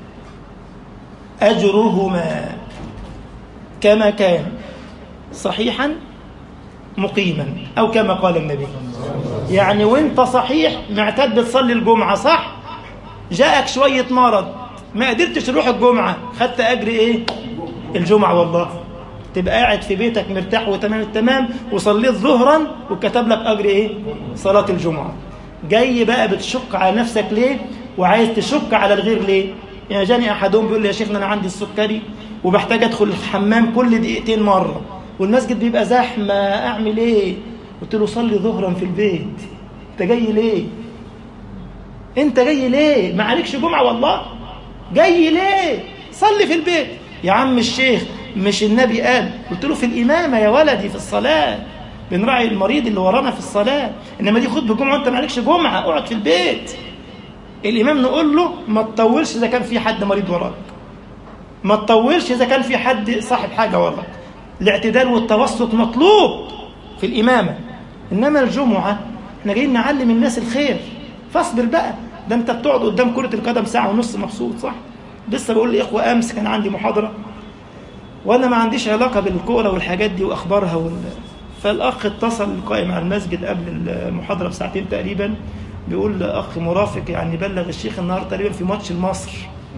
أجرهما كما كان صحيحا مقيما أو كما قال النبي يعني وانت صحيح معتاد بتصلي الجمعة صح جاءك شوية مرض ما قدرتش تروح الجمعة خدت أجر إيه الجمعة والله تبقى قاعد في بيتك مرتاح وتمام التمام وصليت ظهرا وكتب لك أجر إيه صلاة الجمعة جاي بقى بتشك على نفسك ليه وعايز تشك على الغير ليه يعني جاني أحدهم بيقول لي يا شيخنا أنا عندي السكري وبحتاج أدخل الحمام كل دقيقتين مرة والمسجد بيبقى زحمة أعمل إيه قلت له صلي ظهرا في البيت أنت جاي ليه أنت جاي ليه ما عليكش جمعة والله جاي ليه صلي في البيت يا عم الشيخ مش النبي قال قلت له في الإمامة يا ولدي في الصلاة بنراعي المريض اللي ورانا في الصلاة إنما دي خطبة جمعة وأنت ما عليكش جمعة اقعد في البيت الإمام نقول له ما تطولش إذا كان في حد مريض وراك ما تطولش إذا كان في حد صاحب حاجة وراك الاعتدال والتوسط مطلوب في الإمامة إنما الجمعة احنا جايين نعلم الناس الخير فاصبر بقى ده انت بتقعد قدام كرة القدم ساعة ونص مبسوط صح لسه بقول لإخوة أمس كان عندي محاضرة وأنا ما عنديش علاقة بالكورة والحاجات دي وأخبارها وال... فالأخ اتصل القائم على المسجد قبل المحاضرة بساعتين تقريبا بيقول أخ مرافق يعني بلغ الشيخ النهاردة تقريبا في ماتش لمصر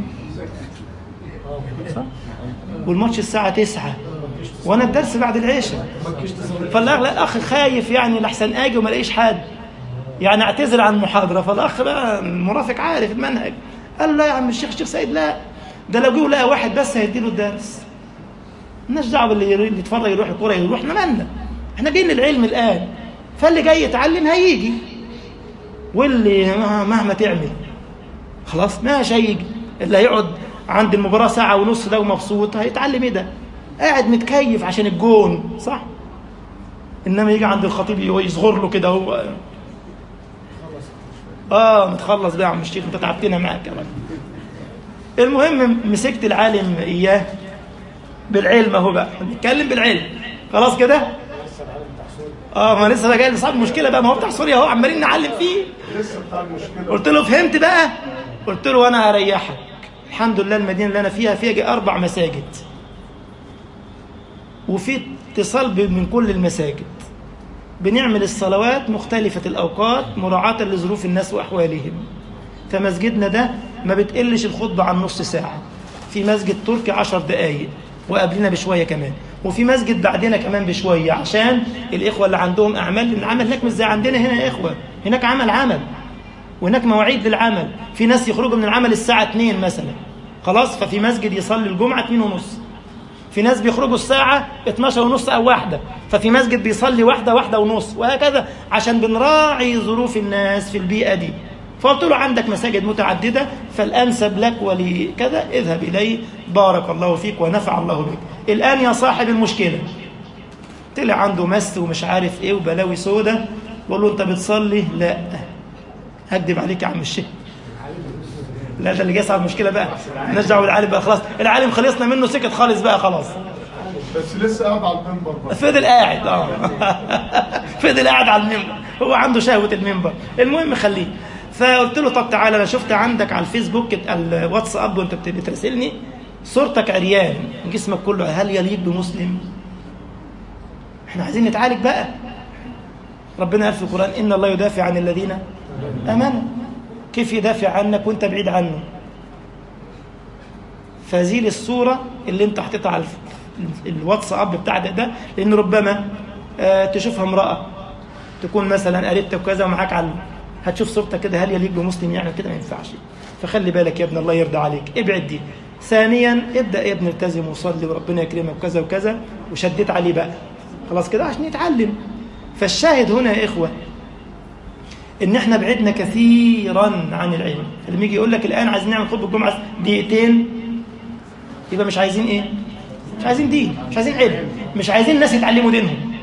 صح؟ والماتش الساعة 9 وانا الدرس بعد العشاء فالاغلى الاخ خايف يعني لحسن اجي وما الاقيش حد يعني اعتذر عن المحاضره فالاخ بقى المرافق عارف المنهج قال لا يا عم الشيخ الشيخ سيد لا ده لو جه لقى واحد بس هيديله الدرس مالناش دعوه باللي اللي يتفرج يروح الكوره يروح احنا مالنا احنا جايين للعلم الان فاللي جاي يتعلم هيجي واللي مهما تعمل خلاص ماشي هيجي اللي هيقعد عند المباراه ساعه ونص ده ومبسوط هيتعلم ايه ده قاعد متكيف عشان الجون صح انما يجي عند الخطيب يصغر له كده هو اه متخلص بقى يا عم الشيخ انت تعبتنا معاك يا راجل المهم مسكت العالم اياه بالعلم اهو بقى بنتكلم بالعلم خلاص كده اه ما لسه ده جاي صاحب مشكله بقى ما هو بتاع سوريا اهو عمالين نعلم فيه قلت له فهمت بقى قلت له انا هريحك الحمد لله المدينه اللي انا فيها فيها اربع مساجد وفي اتصال من كل المساجد بنعمل الصلوات مختلفة الأوقات مراعاة لظروف الناس وأحوالهم فمسجدنا ده ما بتقلش الخطبة عن نص ساعة في مسجد تركي عشر دقايق وقبلنا بشوية كمان وفي مسجد بعدنا كمان بشوية عشان الإخوة اللي عندهم أعمال العمل هناك مش زي عندنا هنا يا إخوة هناك عمل عمل وهناك مواعيد للعمل في ناس يخرجوا من العمل الساعة 2 مثلا خلاص ففي مسجد يصلي الجمعة 2 ونص في ناس بيخرجوا الساعة 12 ونص أو واحدة ففي مسجد بيصلي واحدة واحدة ونص وهكذا عشان بنراعي ظروف الناس في البيئة دي فقلت له عندك مساجد متعددة فالأنسب لك ولكذا اذهب إليه بارك الله فيك ونفع الله بك الآن يا صاحب المشكلة طلع عنده مس ومش عارف ايه وبلاوي سودة بقول له انت بتصلي لا هكدب عليك يا عم الشيخ لا ده اللي جاي على المشكله بقى نرجع للعالم بقى خلاص العالم خلصنا منه سكت خالص بقى خلاص بس لسه قاعد على المنبر بقى فضل قاعد اه فضل قاعد على المنبر هو عنده شهوه المنبر المهم خليه فقلت له طب تعالى انا شفت عندك على الفيسبوك الواتساب وانت بت- بتراسلني صورتك عريان جسمك كله هل يليق بمسلم احنا عايزين نتعالج بقى ربنا قال في القران ان الله يدافع عن الذين امنوا كيف يدافع عنك وانت بعيد عنه فزيل الصورة اللي انت حطيتها على الف- الواتساب بتاعك ده لان ربما آه، تشوفها امرأة تكون مثلا قريبتك وكذا ومعاك على هتشوف صورتك كده هل يليق بمسلم يعمل كده ما ينفعش فخلي بالك يا ابن الله يرضى عليك ابعد دي ثانيا ابدا يا ابني التزم وصلي وربنا يكرمك وكذا وكذا وشديت عليه بقى خلاص كده عشان يتعلم فالشاهد هنا يا اخوه ان احنا بعدنا كثيرا عن العلم فلما يجي يقول لك الان عايزين نعمل خطبه الجمعه دقيقتين يبقى مش عايزين ايه مش عايزين دين مش عايزين علم مش عايزين ناس يتعلموا دينهم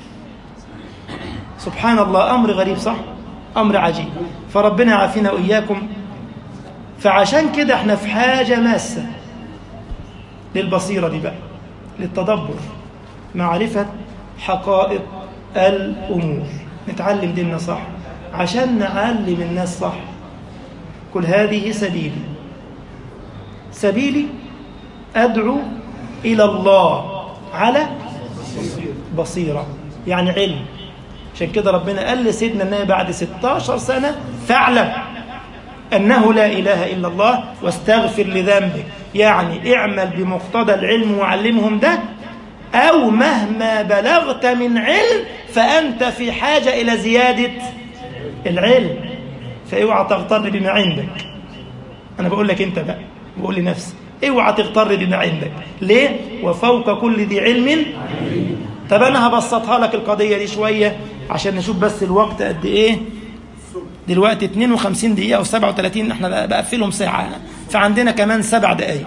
سبحان الله امر غريب صح امر عجيب فربنا يعافينا واياكم فعشان كده احنا في حاجه ماسه للبصيره دي بقى للتدبر معرفه حقائق الامور نتعلم ديننا صح عشان نعلم الناس صح كل هذه سبيلي سبيلي أدعو إلى الله على بصيرة يعني علم عشان كده ربنا قال لسيدنا النبي بعد 16 سنة فاعلم أنه لا إله إلا الله واستغفر لذنبك يعني اعمل بمقتضى العلم وعلمهم ده أو مهما بلغت من علم فأنت في حاجة إلى زيادة العلم فاوعى تغتر بما عندك أنا بقول لك أنت بقى بقول لنفسي اوعى تغتر بما عندك ليه وفوق كل ذي علم طب انا هبسطها لك القضيه دي شويه عشان نشوف بس الوقت قد ايه دلوقتي 52 دقيقه او 37 احنا بقفلهم ساعه فعندنا كمان سبع دقائق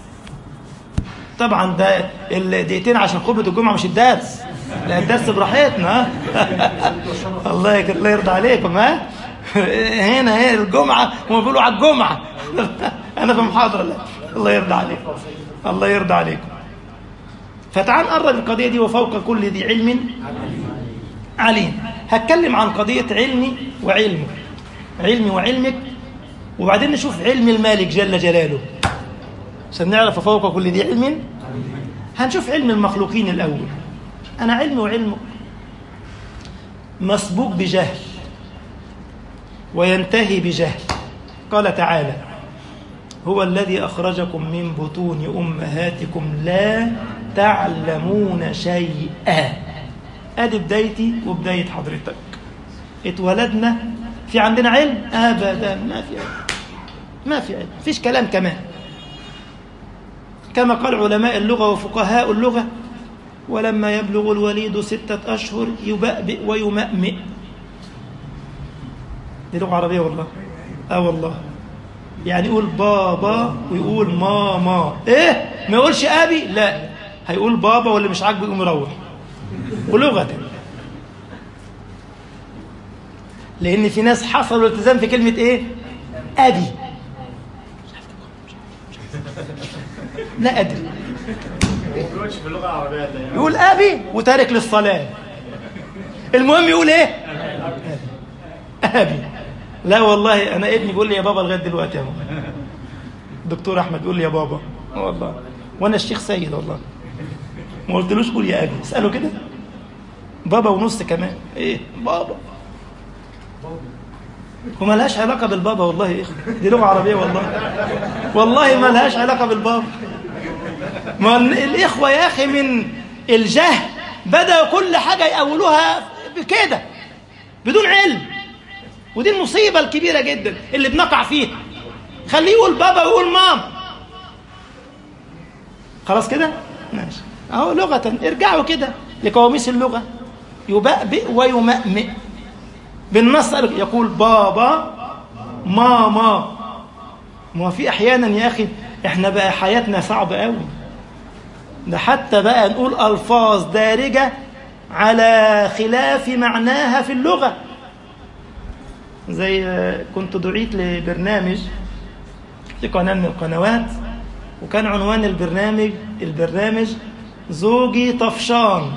طبعا ده الدقيقتين عشان خطبه الجمعه مش الدرس لا الدرس براحتنا ها الله يك- الله يرضى عليكم ها هنا هي الجمعه هم بيقولوا على الجمعه انا في محاضره لا الله يرضى عليكم الله يرضى عليكم فتعال نقرب القضيه دي وفوق كل ذي علم عليم هتكلم عن قضيه علمي وعلمك علمي وعلمك وبعدين نشوف علم المالك جل جلاله عشان نعرف فوق كل ذي علم هنشوف علم المخلوقين الأول أنا علمي وعلمك مسبوق بجهل وينتهي بجهل قال تعالى هو الذي أخرجكم من بطون أمهاتكم لا تعلمون شيئا أدي بدايتي وبداية حضرتك اتولدنا في عندنا علم أبدا ما في علم ما في علم فيش كلام كمان كما قال علماء اللغة وفقهاء اللغة ولما يبلغ الوليد ستة أشهر يبأبئ ويمأمئ دي لغة عربية والله آه والله يعني يقول بابا ويقول ماما ايه ما يقولش ابي لا هيقول بابا واللي مش عاجبه يقوم يروح ولغة لان في ناس حصلوا الالتزام في كلمة ايه ابي لا ادري ما بيقولش في اللغه العربيه ده يعني يقول ابي وتارك للصلاه المهم يقول ايه ابي لا والله انا ابني بيقول لي يا بابا لغايه دلوقتي اهو الدكتور احمد بيقول لي يا بابا والله وانا الشيخ سيد والله ما قلتلوش قول يا ابي اساله كده بابا ونص كمان ايه بابا وما لهاش علاقه بالبابا والله يا اخي دي لغه عربيه والله والله ما لهاش علاقه بالبابا ما ال- الإخوة يا أخي من الجهل بدأوا كل حاجة يأولوها بكده بدون علم ودي المصيبة الكبيرة جدا اللي بنقع فيها خليه يقول بابا ويقول مام خلاص كده ماشي اهو لغة ارجعوا كده لقواميس اللغة يبأبئ ويمأمئ بالنص يقول بابا ماما ما في احيانا يا اخي احنا بقى حياتنا صعبة قوي ده حتى بقى نقول الفاظ دارجة على خلاف معناها في اللغة زي كنت دعيت لبرنامج في قناة من القنوات وكان عنوان البرنامج البرنامج زوجي طفشان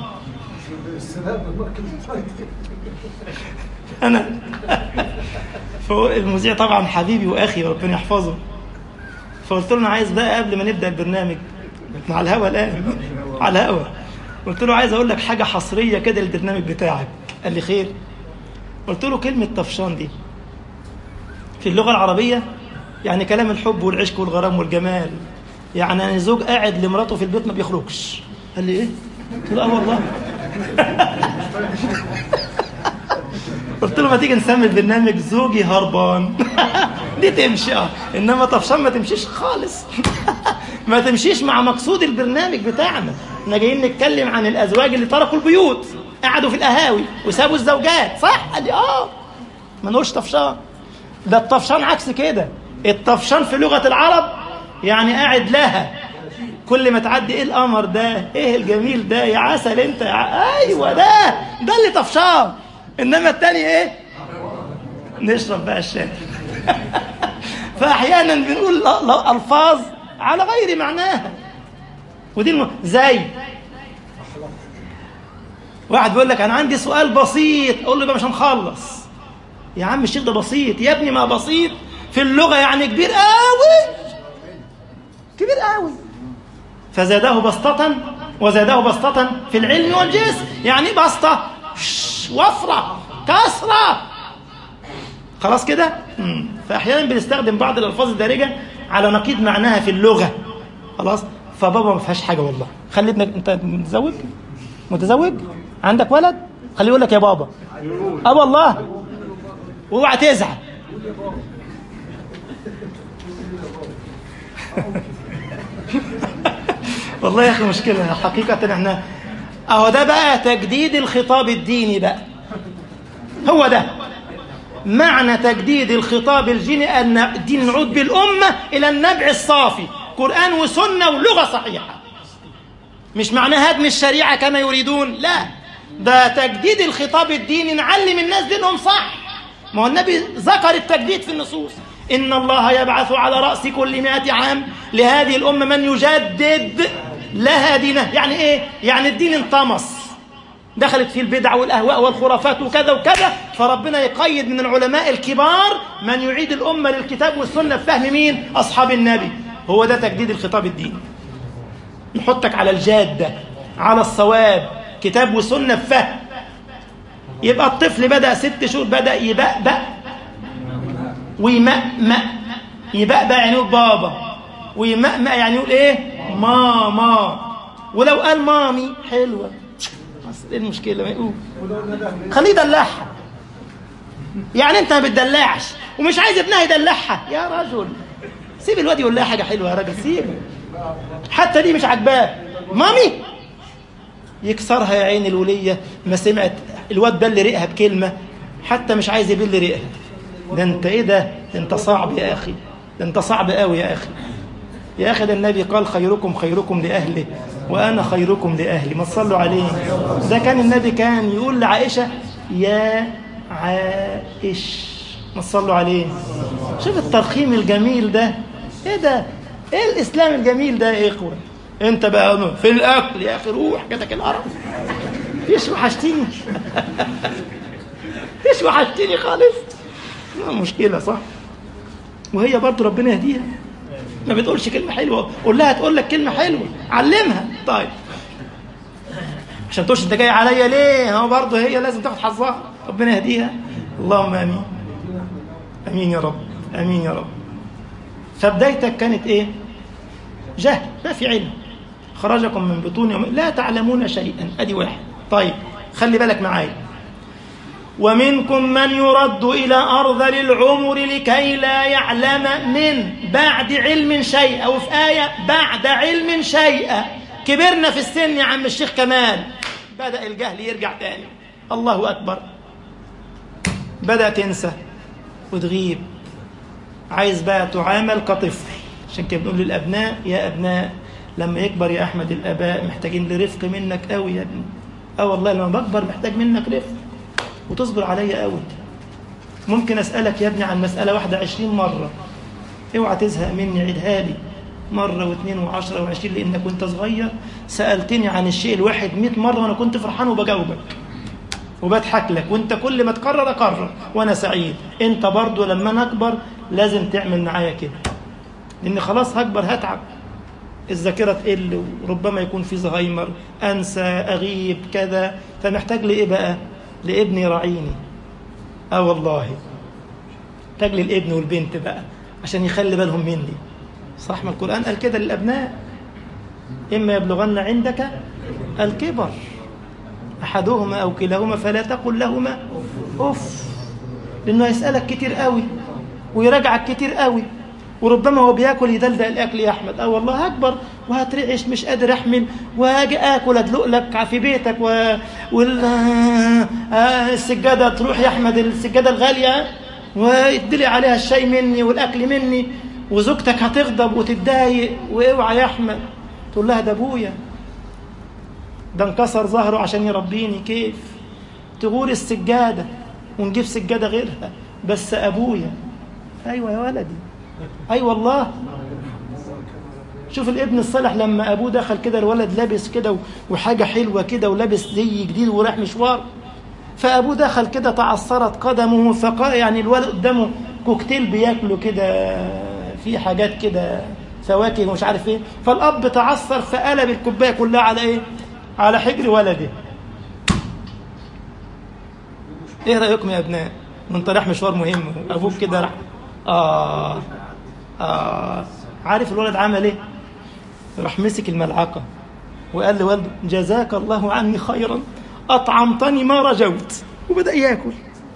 انا فالمذيع طبعا حبيبي واخي ربنا يحفظه فقلت له انا عايز بقى قبل ما نبدا البرنامج مع الهوا الان على الهوا قلت له عايز اقول لك حاجه حصريه كده للبرنامج بتاعك قال لي خير قلت له كلمه طفشان دي في اللغه العربيه يعني كلام الحب والعشق والغرام والجمال يعني انا زوج قاعد لمراته في البيت ما بيخرجش قال لي ايه قلت له اه والله قلت له ما تيجي نسمي البرنامج زوجي هربان دي تمشي اه انما طفشان ما تمشيش خالص ما تمشيش مع مقصود البرنامج بتاعنا احنا جايين نتكلم عن الازواج اللي تركوا البيوت قعدوا في القهاوي وسابوا الزوجات صح قال لي اه ما نقولش طفشان ده الطفشان عكس كده الطفشان في لغه العرب يعني قاعد لها كل ما تعدي ايه القمر ده ايه الجميل ده يا عسل انت يا ع... ايوه ده ده اللي طفشان انما التاني ايه نشرب بقى الشاي فاحيانا بنقول الفاظ على غير معناها ودي الم... زي واحد بيقول لك انا عندي سؤال بسيط اقول له بقى مش هنخلص يا عم الشيخ ده بسيط يا ابني ما بسيط في اللغه يعني كبير قوي كبير قوي فزاده بسطة وزاده بسطة في العلم والجسم يعني بسطة وفرة كسرة خلاص كده فأحيانا بنستخدم بعض الألفاظ الدارجة على نقيض معناها في اللغة خلاص فبابا ما فيهاش حاجة والله خلي ابنك أنت متزوج متزوج عندك ولد خليه يقول لك يا بابا اه والله واوعى تزعل والله يا اخي مشكله حقيقه احنا اهو ده بقى تجديد الخطاب الديني بقى هو ده معنى تجديد الخطاب الديني ان الدين نعود بالامه الى النبع الصافي قران وسنه ولغه صحيحه مش معنى هدم الشريعه كما يريدون لا ده تجديد الخطاب الديني نعلم الناس دينهم صح ما هو النبي ذكر التجديد في النصوص إن الله يبعث على رأس كل مئة عام لهذه الأمة من يجدد لها دينها يعني إيه؟ يعني الدين انطمس دخلت فيه البدع والأهواء والخرافات وكذا وكذا فربنا يقيد من العلماء الكبار من يعيد الأمة للكتاب والسنة بفهم مين؟ أصحاب النبي هو ده تجديد الخطاب الديني يحطك على الجادة على الصواب كتاب وسنة بفهم يبقى الطفل بدأ ست شهور بدأ يبأبأ ويمأمأ يبأبأ يعني يقول بابا ويمأمأ يعني يقول ايه ماما ولو قال مامي حلوة ايه المشكلة ما يقول خليه يدلعها يعني انت ما بتدلعش ومش عايز ابنها يدلعها يا رجل سيب الواد يقول لها حاجة حلوة يا راجل سيبه حتى دي مش عاجباه مامي يكسرها يا عين الولية ما سمعت الواد بل ريقها بكلمة حتى مش عايز يبل ريقها ده انت ايه ده ده انت صعب يا اخي ده انت صعب قوي يا اخي يا اخي ده النبي قال خيركم خيركم لاهله وانا خيركم لاهلي ما تصلوا عليه ده كان النبي كان يقول لعائشه يا عائش ما تصلوا عليه شوف الترخيم الجميل ده ايه ده ايه الاسلام الجميل ده يا اخوه انت بقى في الاكل يا اخي روح جاتك القرف فيش وحشتني فيش وحشتني خالص مشكله صح وهي برضه ربنا يهديها ما بتقولش كلمه حلوه قول لها تقول لك كلمه حلوه علمها طيب عشان تقولش انت جاي عليا ليه هو برضه هي لازم تاخد حظها ربنا يهديها اللهم امين امين يا رب امين يا رب فبدايتك كانت ايه جهل ما في علم خرجكم من بطون يوم لا تعلمون شيئا ادي واحد طيب خلي بالك معايا ومنكم من يرد إلى أرذل العمر لكي لا يعلم من بعد علم شيئا أو في آية بعد علم شيئا كبرنا في السن يا عم الشيخ كمال بدأ الجهل يرجع تاني الله أكبر بدأ تنسى وتغيب عايز بقى تعامل كطفل عشان كده بنقول للأبناء يا أبناء لما يكبر يا أحمد الآباء محتاجين لرفق منك قوي يا ابني اه والله لما بكبر محتاج منك رفق وتصبر عليا قوي ممكن أسألك يا ابني عن مسألة واحدة عشرين مرة اوعى تزهق مني عيدها لي مرة واثنين وعشرة وعشرين لأنك كنت صغير سألتني عن الشيء الواحد مئة مرة وأنا كنت فرحان وبجاوبك وبضحك لك وانت كل ما تكرر اكرر وانا سعيد انت برضو لما انا اكبر لازم تعمل معايا كده لان خلاص هكبر هتعب الذاكره تقل وربما يكون في زهايمر انسى اغيب كذا فمحتاج لايه بقى لابن يراعيني اه والله محتاج للابن والبنت بقى عشان يخلي بالهم مني صح ما القران قال كده للابناء اما يبلغن عندك الكبر احدهما او كلاهما فلا تقل لهما اف لانه يسالك كتير قوي ويراجعك كتير قوي وربما هو بياكل يدلدق الاكل يا احمد اه والله هكبر وهترعش مش قادر احمل واجي اكل ادلق لك في بيتك و... وال آه السجاده تروح يا احمد السجاده الغاليه ويدلق عليها الشاي مني والاكل مني وزوجتك هتغضب وتتضايق واوعى يا احمد تقول لها ده ابويا ده انكسر ظهره عشان يربيني كيف تغور السجادة ونجيب سجادة غيرها بس أبويا أيوة يا ولدي أيوة والله شوف الابن الصالح لما أبوه دخل كده الولد لابس كده وحاجة حلوة كده ولابس زي جديد وراح مشوار فأبوه دخل كده تعثرت قدمه فقا يعني الولد قدامه كوكتيل بياكله كده في حاجات كده فواكه ومش عارف ايه فالأب تعثر فقلب الكوباية كلها على ايه على حجر ولده ايه رايكم يا ابناء وانت رايح مشوار مهم ابوك كده راح اه اه عارف الولد عمل ايه راح مسك الملعقه وقال لوالده جزاك الله عني خيرا اطعمتني ما رجوت وبدا ياكل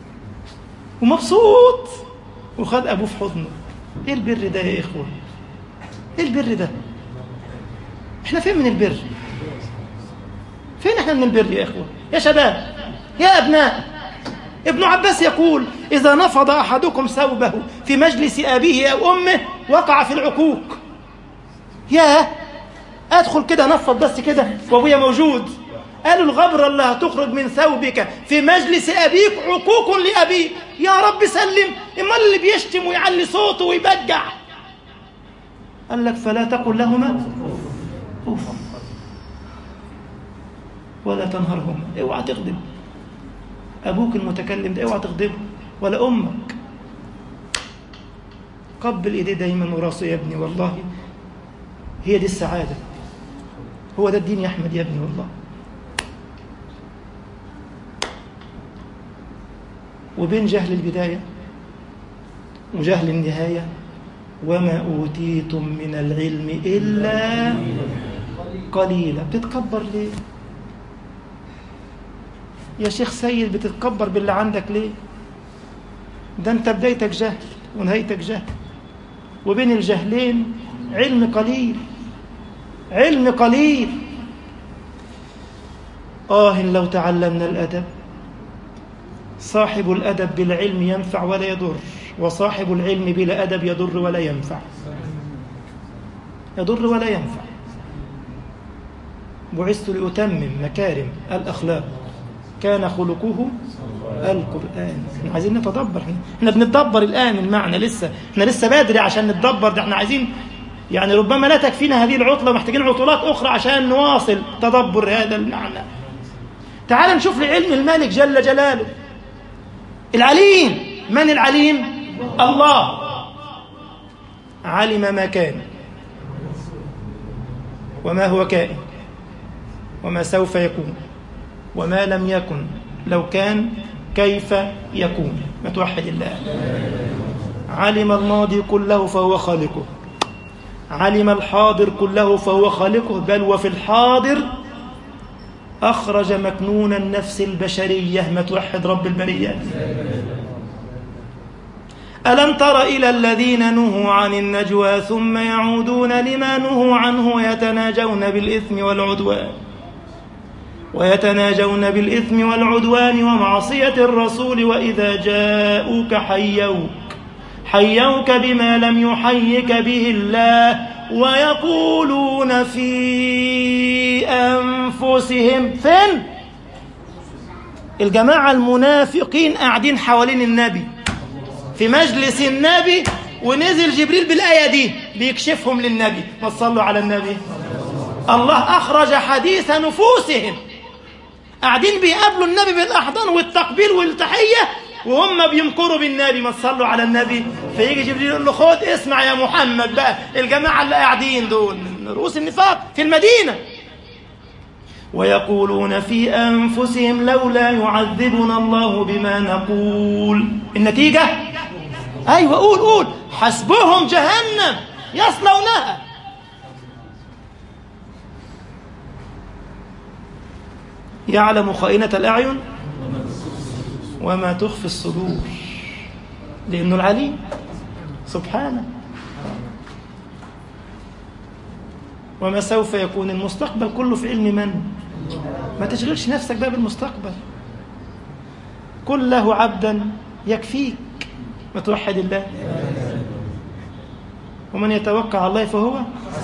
ومبسوط وخد ابوه في حضنه ايه البر ده يا اخوه ايه البر ده احنا فين من البر فين احنا من البر يا اخوه يا شباب يا ابناء ابن عباس يقول اذا نفض احدكم ثوبه في مجلس ابيه او امه وقع في العقوق يا ادخل كده نفض بس كده وابويا موجود قالوا الغبرة اللي هتخرج من ثوبك في مجلس أبيك عقوق لأبيك يا رب سلم إما اللي بيشتم ويعلي صوته ويبجع قال لك فلا تقل لهما أوف ولا تنهرهما اوعى تغضب ابوك المتكلم ده اوعى تغضبه ولا امك قبل ايديه دايما وراسه يا ابني والله هي دي السعاده هو ده الدين يا احمد يا ابني والله وبين جهل البدايه وجهل النهايه وما اوتيتم من العلم الا قليلا بتتكبر ليه يا شيخ سيد بتتكبر باللي عندك ليه ده انت بدايتك جهل ونهايتك جهل وبين الجهلين علم قليل علم قليل آه لو تعلمنا الأدب صاحب الأدب بالعلم ينفع ولا يضر وصاحب العلم بلا أدب يضر ولا ينفع يضر ولا ينفع بعثت لأتمم مكارم الأخلاق كان خلقه القرآن احنا عايزين نتدبر احنا بنتدبر الآن المعنى لسه احنا لسه بدري عشان نتدبر ده احنا عايزين يعني ربما لا تكفينا هذه العطلة محتاجين عطلات أخرى عشان نواصل تدبر هذا المعنى تعال نشوف لعلم الملك جل جلاله العليم من العليم الله علم ما كان وما هو كائن وما سوف يكون وما لم يكن لو كان كيف يكون ما توحد الله علم الماضي كله فهو خالقه علم الحاضر كله فهو خالقه بل وفي الحاضر أخرج مكنون النفس البشرية ما توحد رب البريات ألم تر إلى الذين نهوا عن النجوى ثم يعودون لما نهوا عنه ويتناجون بالإثم والعدوان ويتناجون بالإثم والعدوان ومعصية الرسول وإذا جاءوك حيوك حيوك بما لم يحيك به الله ويقولون في أنفسهم فين؟ الجماعة المنافقين قاعدين حوالين النبي في مجلس النبي ونزل جبريل بالآية دي بيكشفهم للنبي ما تصلوا على النبي الله أخرج حديث نفوسهم قاعدين بيقابلوا النبي بالأحضان والتقبيل والتحية وهم بيمكروا بالنبي ما تصلوا على النبي فيجي جبريل يقول له خد اسمع يا محمد بقى الجماعة اللي قاعدين دول رؤوس النفاق في المدينة ويقولون في أنفسهم لولا يعذبنا الله بما نقول النتيجة أيوة قول قول حسبهم جهنم يصلونها يعلم خائنة الأعين وما تخفي الصدور لأنه العليم سبحانه وما سوف يكون المستقبل كله في علم من ما تشغلش نفسك بقى بالمستقبل كن له عبدا يكفيك ما توحد الله ومن يتوكل على الله فهو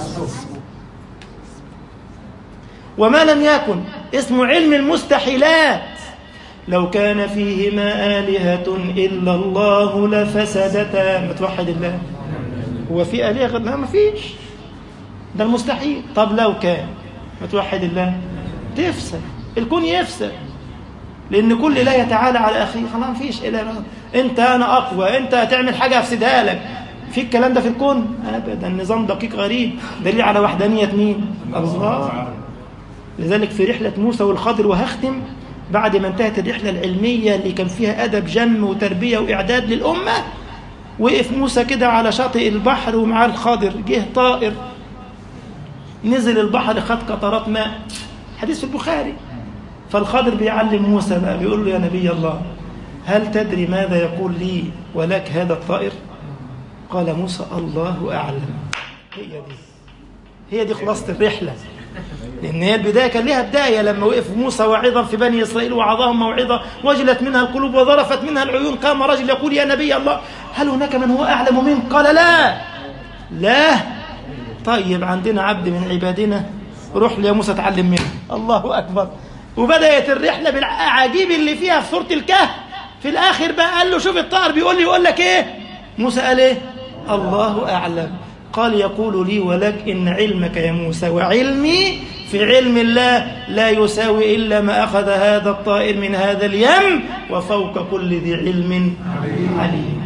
وما لم يكن اسم علم المستحيلات لو كان فيهما آلهة إلا الله لفسدتا ما توحد الله هو في آلهة غير ما فيش ده المستحيل طب لو كان ما توحد الله تفسد الكون يفسد لأن كل لا يتعالى على أخيه خلاص ما فيش إله أنت أنا أقوى أنت هتعمل حاجة أفسدها لك في الكلام ده في الكون أبدا النظام دقيق غريب دليل على وحدانية مين الله لذلك في رحلة موسى والخضر وهختم بعد ما انتهت الرحلة العلمية اللي كان فيها أدب جم وتربية وإعداد للأمة وقف موسى كده على شاطئ البحر ومعاه الخضر جه طائر نزل البحر خد قطرات ماء حديث في البخاري فالخضر بيعلم موسى بقى بيقول له يا نبي الله هل تدري ماذا يقول لي ولك هذا الطائر قال موسى الله أعلم هي دي هي دي خلاصة الرحلة لأن هي البداية كان لها بداية لما وقف موسى واعظا في بني إسرائيل وعظهم موعظة وجلت منها القلوب وظرفت منها العيون قام رجل يقول يا نبي الله هل هناك من هو أعلم منك قال لا لا طيب عندنا عبد من عبادنا روح لي يا موسى اتعلم منه الله أكبر وبدأت الرحلة بالعجيب اللي فيها في سورة الكهف في الآخر بقى قال له شوف الطائر بيقول لي يقول لك إيه موسى قال إيه الله أعلم قال يقول لي ولك إن علمك يا موسى وعلمي في علم الله لا يساوي إلا ما أخذ هذا الطائر من هذا اليم وفوق كل ذي علم عليم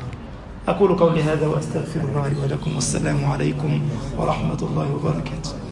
أقول قولي هذا وأستغفر الله لي ولكم والسلام عليكم ورحمة الله وبركاته